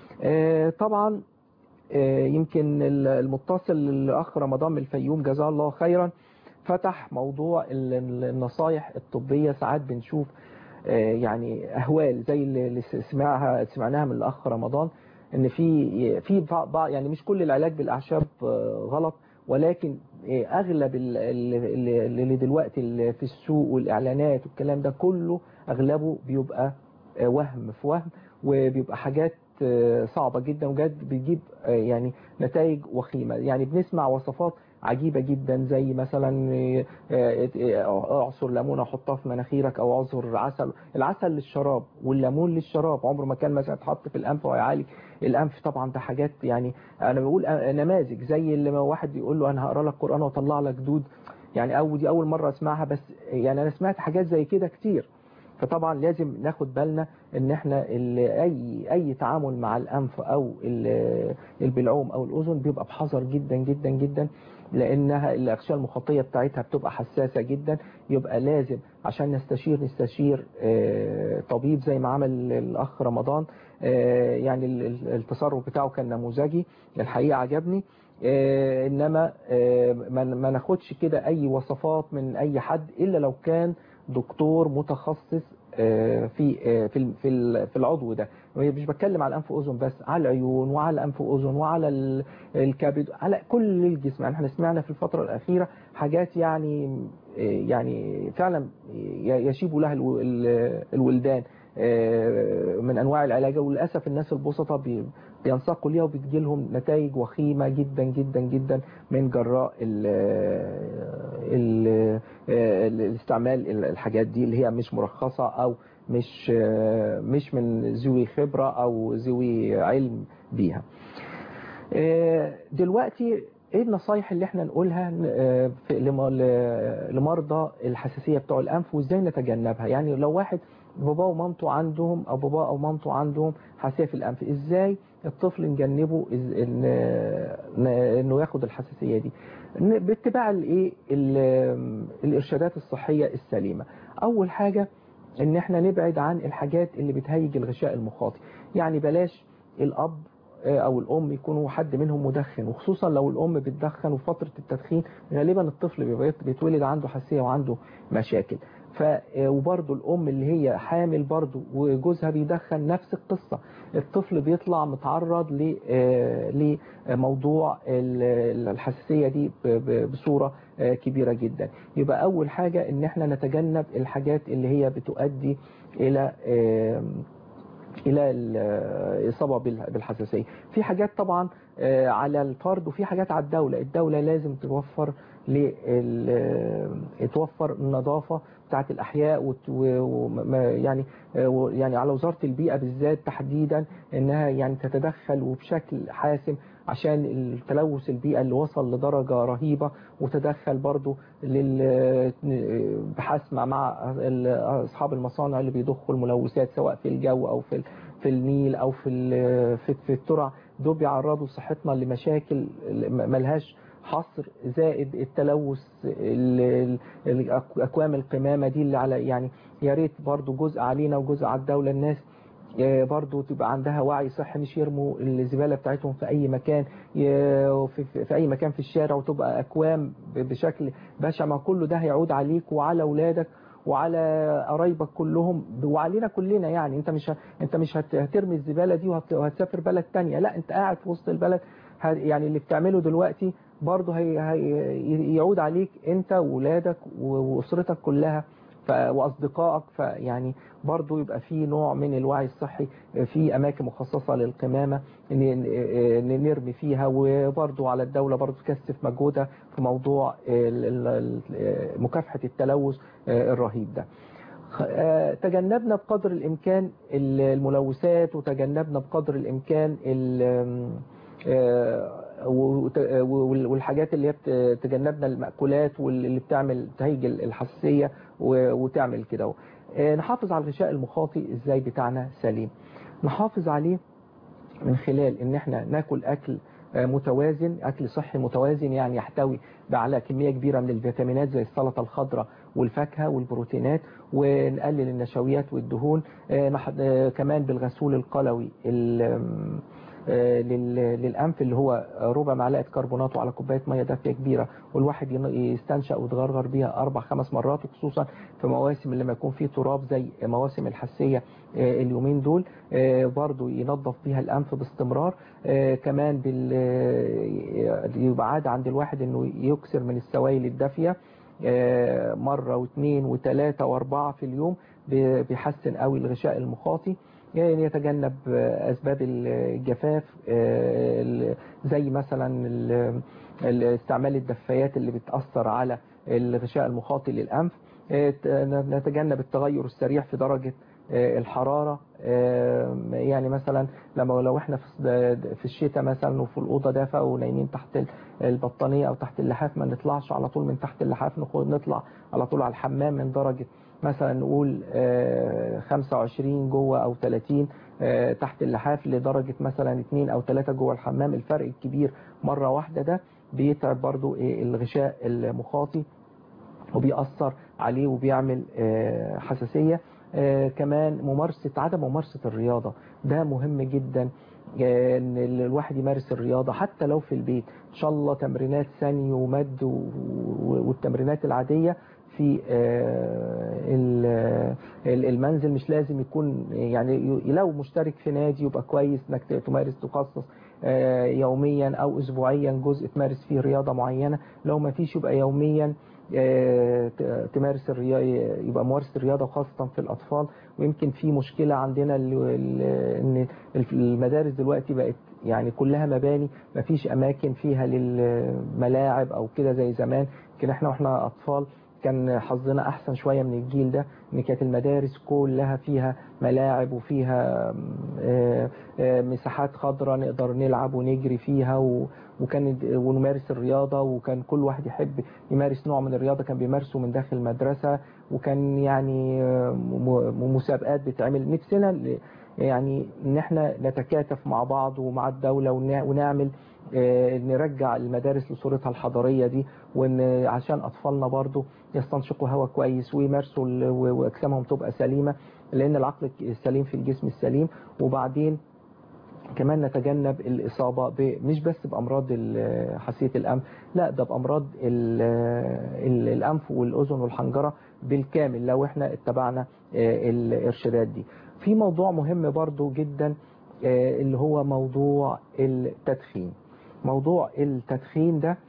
آه، طبعا آه، يمكن ال- المتصل الاخ رمضان من الفيوم جزاه الله خيرا فتح موضوع ال- ال- النصايح الطبيه ساعات بنشوف آه، يعني اهوال زي اللي اللي سمعها سمعناها من الاخ رمضان ان في في بعض يعني مش كل العلاج بالاعشاب آه، غلط ولكن آه، اغلب ال- ال- ال- اللي دلوقتي اللي في السوق والاعلانات والكلام ده كله اغلبه بيبقى آه، وهم في وهم وبيبقى حاجات آه، صعبة جدا وجد بيجيب آه، يعني نتائج وخيمة يعني بنسمع وصفات عجيبة جدا زي مثلا آه، آه، آه، اعصر ليمونه وحطها في مناخيرك او اعصر عسل العسل للشراب والليمون للشراب عمره ما كان مثلا اتحط في الانف ويعالج الانف طبعا ده حاجات يعني انا بقول آه، نماذج زي اللي ما واحد يقول له انا هقرا لك قران واطلع لك دود يعني او دي اول مرة اسمعها بس يعني انا سمعت حاجات زي كده كتير فطبعا لازم ناخد بالنا ان احنا ال- اي اي تعامل مع الانف او ال- البلعوم او الاذن بيبقى بحذر جدا جدا جدا لانها الاغشيه المخاطيه بتاعتها بتبقى حساسه جدا يبقى لازم عشان نستشير نستشير آه، طبيب زي ما عمل الاخ رمضان آه، يعني ال- ال- التصرف بتاعه كان نموذجي الحقيقه عجبني آه، انما آه، ما ما ناخدش كده اي وصفات من اي حد الا لو كان دكتور متخصص آه، في آه، في ال- في ال- في العضو ده مش بتكلم على الانف واذن بس على العيون وعلى الانف واذن وعلى ال- الكبد على كل الجسم يعني احنا سمعنا في الفتره الاخيره حاجات يعني آه، يعني فعلا ي- يشيب لها الو- ال- الولدان آه، من انواع العلاج وللاسف الناس البسطاء بي- بينساقوا ليها وبتجي لهم نتائج وخيمه جدا جدا جدا من جراء ال ال الاستعمال الحاجات دي اللي هي مش مرخصه او مش آه، مش من ذوي خبره او ذوي علم بيها. آه، دلوقتي ايه النصايح اللي احنا نقولها آه، في لم- ل- لمرضى الحساسيه بتوع الانف وازاي نتجنبها يعني لو واحد باباه ومامته عندهم او باباه او مامته عندهم حساسيه في الانف ازاي الطفل نجنبه إز- إن- إن- انه ياخد الحساسيه دي ن- باتباع الايه ال- الارشادات الصحيه السليمه اول حاجه ان احنا نبعد عن الحاجات اللي بتهيج الغشاء المخاطي يعني بلاش الاب آه، او الام يكونوا حد منهم مدخن وخصوصا لو الام بتدخن وفتره التدخين غالبا الطفل بيبقى بيتولد عنده حساسيه وعنده مشاكل ف آه، وبرضه الام اللي هي حامل برضه وجوزها بيدخن نفس القصه الطفل بيطلع متعرض ل آه، لموضوع ال- الحساسيه دي ب- ب- بصوره آه، كبيره جدا يبقى اول حاجه ان احنا نتجنب الحاجات اللي هي بتؤدي الى آم، الى الاصابه بال- بالحساسيه في حاجات طبعا آه، على الفرد وفي حاجات على الدوله الدوله لازم توفر لل- توفر النظافه بتاعه الاحياء وت- و- وم- يعني آه، و- يعني على وزاره البيئه بالذات تحديدا انها يعني تتدخل وبشكل حاسم عشان التلوث البيئة اللي وصل لدرجة رهيبة وتدخل برضو لل بحسم مع ال- أصحاب المصانع اللي بيضخوا الملوثات سواء في الجو أو في ال- في النيل أو في ال- في في الترع دول بيعرضوا صحتنا لمشاكل ملهاش حصر زائد التلوث ال- ال- أكوام القمامة دي اللي على يعني يا ريت برضو جزء علينا وجزء على الدولة الناس آه، برضو تبقى عندها وعي صحي مش يرموا الزبالة بتاعتهم في أي مكان ي- في, في, في أي مكان في الشارع وتبقى أكوام ب- بشكل بشع ما كله ده هيعود عليك وعلى أولادك وعلى قرايبك كلهم وعلينا كلنا يعني انت مش ه- انت مش هت- هترمي الزبالة دي وهت- وهتسافر بلد تانية لا انت قاعد في وسط البلد ه- يعني اللي بتعمله دلوقتي برضه هي هي يعود عليك انت وولادك و- واسرتك كلها ف- واصدقائك فيعني برضه يبقى في نوع من الوعي الصحي في اماكن مخصصه للقمامه ن- ن- نرمي فيها وبرضه على الدوله برضه تكثف مجهودها في موضوع ال- ال- ال- مكافحه التلوث الرهيب ده خ- آه، تجنبنا بقدر الامكان ال- الملوثات وتجنبنا بقدر الامكان ال- آه، وت- وال- والحاجات اللي هي بت- تجنبنا المأكولات واللي بتعمل تهيج الحساسية و- وتعمل كده اهو. آه، نحافظ على الغشاء المخاطي ازاي بتاعنا سليم نحافظ عليه من خلال ان احنا ناكل اكل آه، متوازن اكل صحي متوازن يعني يحتوي على كميه كبيره من الفيتامينات زي السلطه الخضراء والفاكهه والبروتينات ونقلل النشويات والدهون آه، نح- آه، كمان بالغسول القلوي ال- آم، آه، لل- للانف اللي هو ربع معلقه كربونات وعلى كوبايه ميه دافيه كبيره والواحد ين- يستنشق ويتغرغر بيها اربع خمس مرات وخصوصا في مواسم لما يكون فيه تراب زي مواسم الحساسيه آه، اليومين دول آه، برضو ينظف بيها الانف باستمرار آه، كمان بال آه، يبقى عاده عند الواحد انه يكسر من السوائل الدافيه آه، مره واثنين وثلاثه واربعه في اليوم ب- بيحسن قوي الغشاء المخاطي يعني يتجنب آه، اسباب الجفاف آه، ال- زي مثلا ال- ال- استعمال الدفايات اللي بتاثر على الغشاء المخاطي للانف آه، ت- نتجنب التغير السريع في درجه آه، الحرارة آه، يعني مثلا لما لو احنا في في الشتاء مثلا وفي الأوضة دافئة ونايمين تحت البطانية أو تحت اللحاف ما نطلعش على طول من تحت اللحاف نخ- نطلع على طول على الحمام من درجة مثلا نقول آه، 25 جوه أو 30 آه، تحت اللحاف لدرجة مثلا 2 أو 3 جوه الحمام الفرق الكبير مرة واحدة ده بيتعب برضو إيه الغشاء المخاطي وبيأثر عليه وبيعمل آه، حساسية آه، كمان ممارسة عدم ممارسة الرياضة ده مهم جدا آه، ان الواحد يمارس الرياضة حتى لو في البيت ان شاء الله تمرينات ثاني ومد و- و- والتمرينات العادية في آه، ال- ال- المنزل مش لازم يكون يعني ي- لو مشترك في نادي يبقى كويس انك ت- تمارس تخصص آه، يوميا او اسبوعيا جزء تمارس فيه رياضة معينة لو ما فيش يبقى يوميا آه، ت- تمارس الرياضة يبقى ممارسة الرياضة خاصة في الأطفال ويمكن في مشكلة عندنا ال- ال- إن المدارس دلوقتي بقت يعني كلها مباني مفيش أماكن فيها للملاعب أو كده زي زمان يمكن احنا واحنا أطفال كان حظنا احسن شويه من الجيل ده ان كانت المدارس كلها فيها ملاعب وفيها آه، آه، مساحات خضراء نقدر نلعب ونجري فيها و- وكان ونمارس الرياضه وكان كل واحد يحب يمارس نوع من الرياضه كان بيمارسه من داخل المدرسه وكان يعني آه، م- مسابقات بتعمل نفسنا ل- يعني ان احنا نتكاتف مع بعض ومع الدوله ونع- ونعمل آه، نرجع المدارس لصورتها الحضاريه دي وان عشان اطفالنا برضو يستنشقوا هواء كويس ويمارسوا ال- و- واجسامهم تبقى سليمه لان العقل السليم في الجسم السليم وبعدين كمان نتجنب الإصابة ب- مش بس بأمراض ال- حساسية الأنف لا ده بأمراض ال- ال- الأنف والأذن والحنجرة بالكامل لو احنا اتبعنا آه، الإرشادات دي في موضوع مهم برضو جدا آه، اللي هو موضوع التدخين موضوع التدخين ده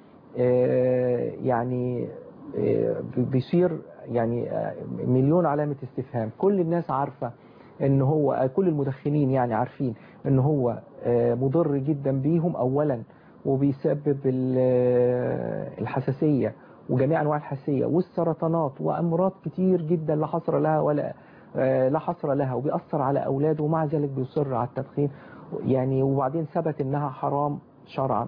آه، يعني آه، بيصير يعني آه، مليون علامة استفهام كل الناس عارفة ان هو آه، كل المدخنين يعني عارفين ان هو آه، مضر جدا بيهم اولا وبيسبب ال- آه، الحساسية وجميع انواع الحساسية والسرطانات وامراض كتير جدا لا حصر لها ولا آه، لا حصر لها وبيأثر على اولاده ومع ذلك بيصر على التدخين يعني وبعدين ثبت انها حرام شرعا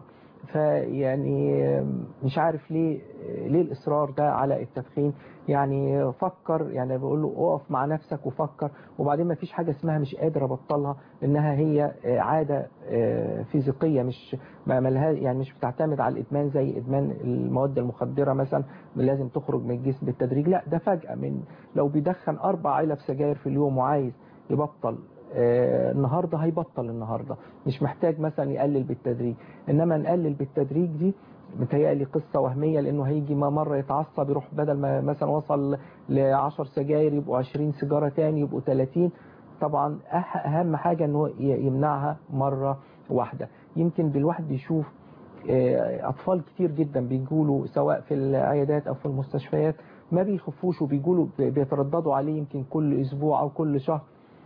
فيعني مش عارف ليه ليه الاصرار ده على التدخين يعني فكر يعني بقول له اقف مع نفسك وفكر وبعدين ما فيش حاجه اسمها مش قادر ابطلها انها هي عاده فيزيقيه مش ما ملها يعني مش بتعتمد على الادمان زي ادمان المواد المخدره مثلا لازم تخرج من الجسم بالتدريج لا ده فجاه من لو بيدخن اربع علب سجاير في اليوم وعايز يبطل آه، النهارده هيبطل النهارده مش محتاج مثلا يقلل بالتدريج انما نقلل بالتدريج دي متهيألي قصة وهمية لأنه هيجي ما مرة يتعصب يروح بدل ما مثلا وصل ل 10 سجاير يبقوا 20 سيجارة تاني يبقوا 30 طبعا أح- أهم حاجة أنه ي- يمنعها مرة واحدة يمكن بالواحد بيشوف آه، أطفال كتير جدا بيجولوا سواء في العيادات أو في المستشفيات ما بيخفوش وبيجولوا بيترددوا عليه يمكن كل أسبوع أو كل شهر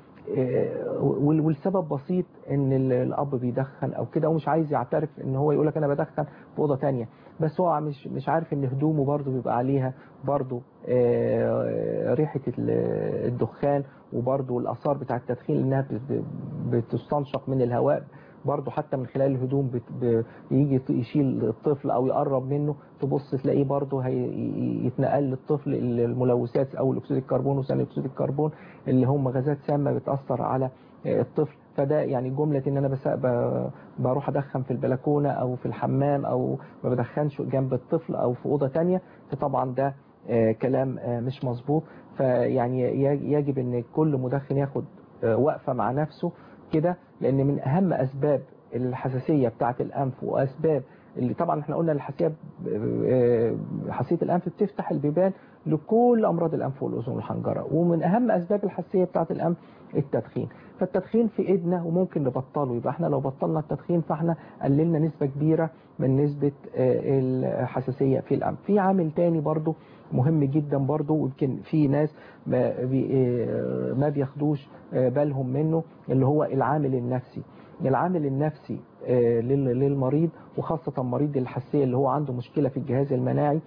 آه، وال- والسبب بسيط ان ال- الاب بيدخن او كده ومش عايز يعترف ان هو يقول لك انا بدخن في اوضه تانية بس هو مش مش عارف ان هدومه برضه بيبقى عليها برضه آه، ريحه ال- الدخان وبرضه الاثار بتاع التدخين انها بت- بتستنشق من الهواء برضه حتى من خلال الهدوم بت- ب- يجي ت- يشيل الطفل او يقرب منه تبص تلاقيه برضه هي- يتنقل للطفل الملوثات او اكسيد الكربون وثاني اكسيد الكربون اللي هم غازات سامه بتاثر على الطفل فده يعني جمله ان انا بس ب- بروح ادخن في البلكونه او في الحمام او ما بدخنش جنب الطفل او في اوضه تانية فطبعا ده آه، كلام آه، مش مظبوط فيعني ي- يجب ان كل مدخن ياخد آه، وقفه مع نفسه كده لان من اهم اسباب الحساسيه بتاعه الانف واسباب اللي طبعا احنا قلنا الحساسيه آه، حساسيه الانف بتفتح البيبان لكل امراض الانف والاذن والحنجره ومن اهم اسباب الحساسيه بتاعه الانف التدخين فالتدخين في ايدنا وممكن نبطله يبقى احنا لو بطلنا التدخين فاحنا قللنا نسبه كبيره من نسبه آه، الحساسيه في الانف في عامل تاني برضو مهم جدا برضو ويمكن في ناس ما, بي آه، ما بياخدوش آه، بالهم منه اللي هو العامل النفسي العامل النفسي آه، لل- للمريض وخاصة مريض الحساسية اللي هو عنده مشكلة في الجهاز المناعي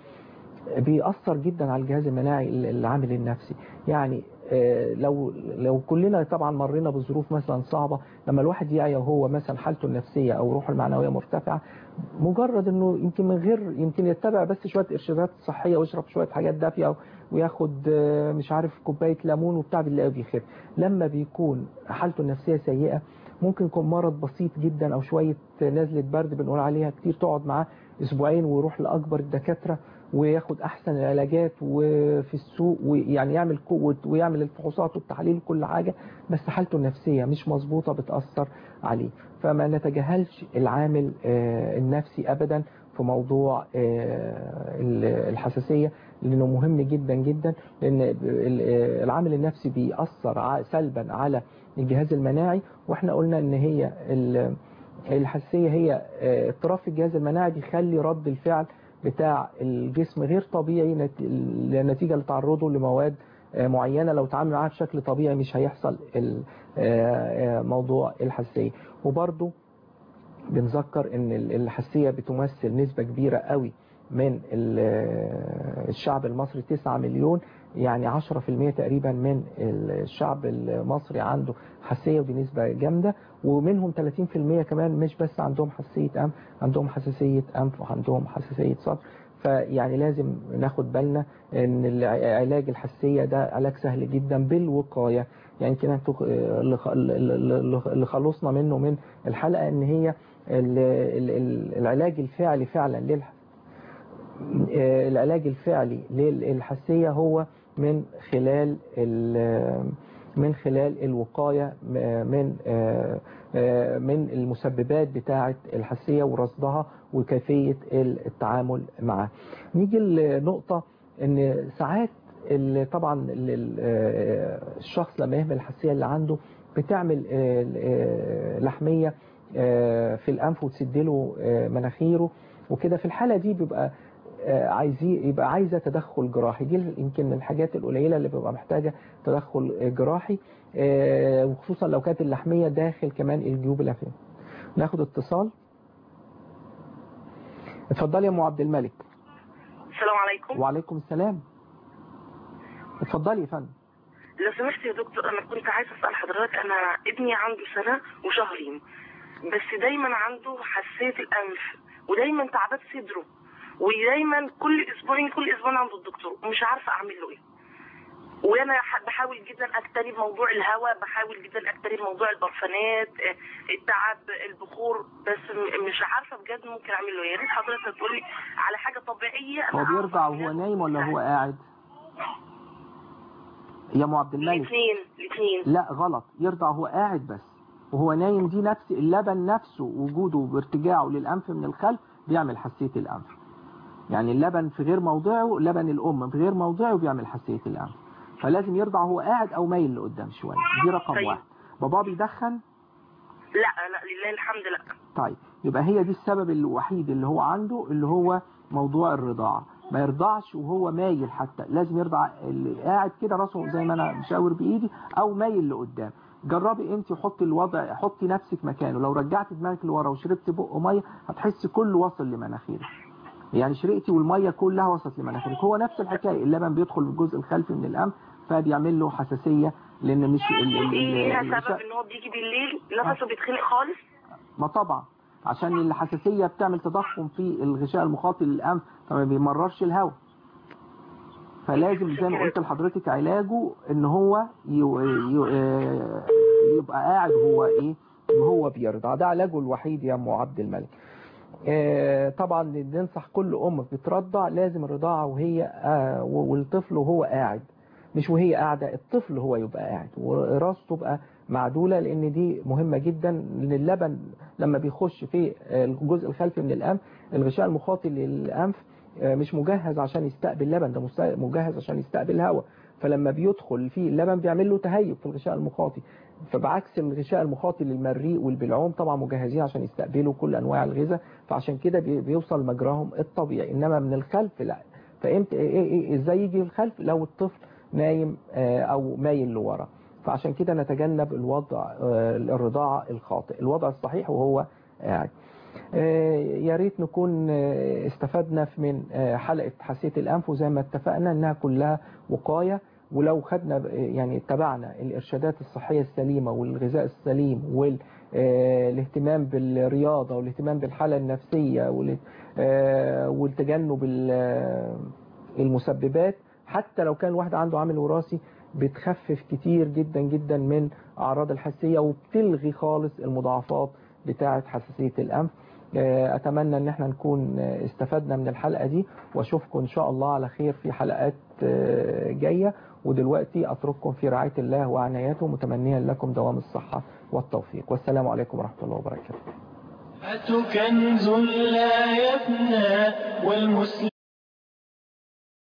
بيأثر جدا على الجهاز المناعي العامل النفسي يعني آه، لو لو كلنا طبعا مرينا بظروف مثلا صعبة لما الواحد يعي وهو مثلا حالته النفسية او روحه المعنوية مرتفعة مجرد انه يمكن من غير يمكن يتبع بس شوية ارشادات صحية ويشرب شوية حاجات دافية وياخد آه، مش عارف كوباية ليمون وبتاع بنلاقيه بيخف لما بيكون حالته النفسية سيئة ممكن يكون مرض بسيط جدا او شوية نزلة برد بنقول عليها كتير تقعد معاه اسبوعين ويروح لاكبر الدكاترة وياخد احسن العلاجات وفي السوق ويعني يعمل قوة ويعمل الفحوصات والتحاليل وكل حاجة بس حالته النفسية مش مظبوطة بتأثر عليه فما نتجاهلش العامل آه، النفسي ابدا في موضوع آه، الحساسية لانه مهم جدا جدا لان ال- آه، العامل النفسي بيأثر ع- سلبا على الجهاز المناعي واحنا قلنا ان هي ال- الحساسية هي آه، اضطراب في الجهاز المناعي بيخلي رد الفعل بتاع الجسم غير طبيعي نت- نتيجة لتعرضه لمواد آه، معينة لو تعامل معاها بشكل طبيعي مش هيحصل ال- آه، آه، موضوع الحساسية وبرضه بنذكر ان ال- الحساسية بتمثل نسبة كبيرة قوي من ال- الشعب المصري 9 مليون يعني 10% تقريبا من الشعب المصري عنده حساسية ودي نسبة جامدة ومنهم 30% كمان مش بس عندهم حساسية أنف عندهم حساسية أنف وعندهم حساسية صدر فيعني لازم ناخد بالنا ان الع- علاج الحساسية ده علاج سهل جدا بالوقاية يعني يمكن انتوا اللي خ- اللي اللي خلصنا منه من الحلقة ان هي ال- ال- ال- العلاج الفعلي فعلا للح آه، العلاج الفعلي للحساسية هو من خلال ال- من خلال الوقاية م- من آه، آه، من المسببات بتاعة الحساسية ورصدها وكيفية التعامل معها نيجي لنقطة ان ساعات ال- طبعا ال- ال- آه، الشخص لما يهمل الحساسية اللي عنده بتعمل آه، آه، لحمية آه، في الأنف وتسدله آه، مناخيره وكده في الحالة دي بيبقى آه، عايزين يبقى عايزة تدخل جراحي دي يمكن من الحاجات القليلة اللي بيبقى محتاجة تدخل آه، جراحي آه، وخصوصا لو كانت اللحمية داخل كمان الجيوب الأنفية ناخد اتصال اتفضلي يا ام عبد الملك السلام عليكم وعليكم السلام اتفضلي يا فندم لو سمحت يا دكتور انا كنت عايزه اسال حضرتك انا ابني عنده سنه وشهرين بس دايما عنده حساسيه الانف ودايما تعبات صدره ودايما كل اسبوعين كل اسبوعين عند الدكتور ومش عارفه اعمل له ايه وانا ح- بحاول جدا اجتنب موضوع الهواء بحاول جدا اجتنب موضوع البرفانات آه، التعب البخور بس م- مش عارفه بجد ممكن اعمل له ايه يا ريت حضرتك تقول لي على حاجه طبيعيه هو أنا بيرضع وهو نايم ولا هو قاعد يا ام عبد الملك الاثنين الاثنين لا غلط يرضع وهو قاعد بس وهو نايم دي نفس اللبن نفسه وجوده بارتجاعه للأنف من الخلف بيعمل حساسية الأنف يعني اللبن في غير موضعه لبن الأم في غير موضعه بيعمل حساسية الأنف فلازم يرضع وهو قاعد أو مايل لقدام شوية دي رقم طيب. واحد باباه بيدخن لا لا لله الحمد لا طيب يبقى هي دي السبب الوحيد اللي هو عنده اللي هو موضوع الرضاعة ما يرضعش وهو مايل حتى لازم يرضع اللي قاعد كده راسه زي ما انا مشاور بايدي او مايل لقدام جربي انت حطي الوضع حطي نفسك مكانه لو رجعتي دماغك لورا وشربتي بق ميه هتحسي كله واصل لمناخيرك يعني شرقتي والميه كلها وصلت لمناخيرك هو نفس الحكايه اللبن بيدخل في الجزء الخلفي من الانف فبيعمل له حساسيه لان مش ال- ال- في ليها ال- سبب ان هو بيجي بالليل نفسه بيتخنق خالص ما طبعا عشان الحساسية بتعمل تضخم في الغشاء المخاطي للأنف فما بيمررش الهواء فلازم زي ما قلت لحضرتك علاجه ان هو يو- يو- آه، يبقى قاعد هو ايه وهو بيرضع ده علاجه الوحيد يا ام عبد الملك آه، طبعا ننصح كل ام بترضع لازم الرضاعة وهي آه، والطفل وهو قاعد مش وهي قاعدة الطفل هو يبقى قاعد وراسه تبقى معدولة لان دي مهمة جدا لان اللبن لما بيخش في الجزء الخلفي من الانف الغشاء المخاطي للانف آه، مش مجهز عشان يستقبل لبن ده مست- مجهز عشان يستقبل هواء فلما بيدخل فيه اللبن بيعمل له تهيج في الغشاء المخاطي فبعكس الغشاء المخاطي للمريء والبلعوم طبعا مجهزين عشان يستقبلوا كل انواع الغذاء فعشان كده بي- بيوصل مجراهم الطبيعي انما من الخلف لا فامتى إيه إيه ازاي يجي الخلف لو الطفل نايم آه، او مايل لورا فعشان كده نتجنب الوضع آه، الرضاعة الخاطئ الوضع الصحيح وهو قاعد آه، يا ريت نكون آه، استفدنا في- من آه، حلقة حساسية الأنف وزي ما اتفقنا إنها كلها وقاية ولو خدنا آه، يعني اتبعنا الإرشادات الصحية السليمة والغذاء السليم والاهتمام بالرياضة والاهتمام بالحالة النفسية وال- آه، والتجنب ال- المسببات حتى لو كان واحد عنده عامل وراثي بتخفف كتير جدا جدا من أعراض الحساسية وبتلغي خالص المضاعفات بتاعة حساسية الأنف آه، أتمنى أن احنا نكون آه، استفدنا من الحلقة دي وأشوفكم إن شاء الله على خير في حلقات آه، جاية ودلوقتي أترككم في رعاية الله وعنايته متمنيا لكم دوام الصحة والتوفيق والسلام عليكم ورحمة الله وبركاته كنز لا يفنى والمسلم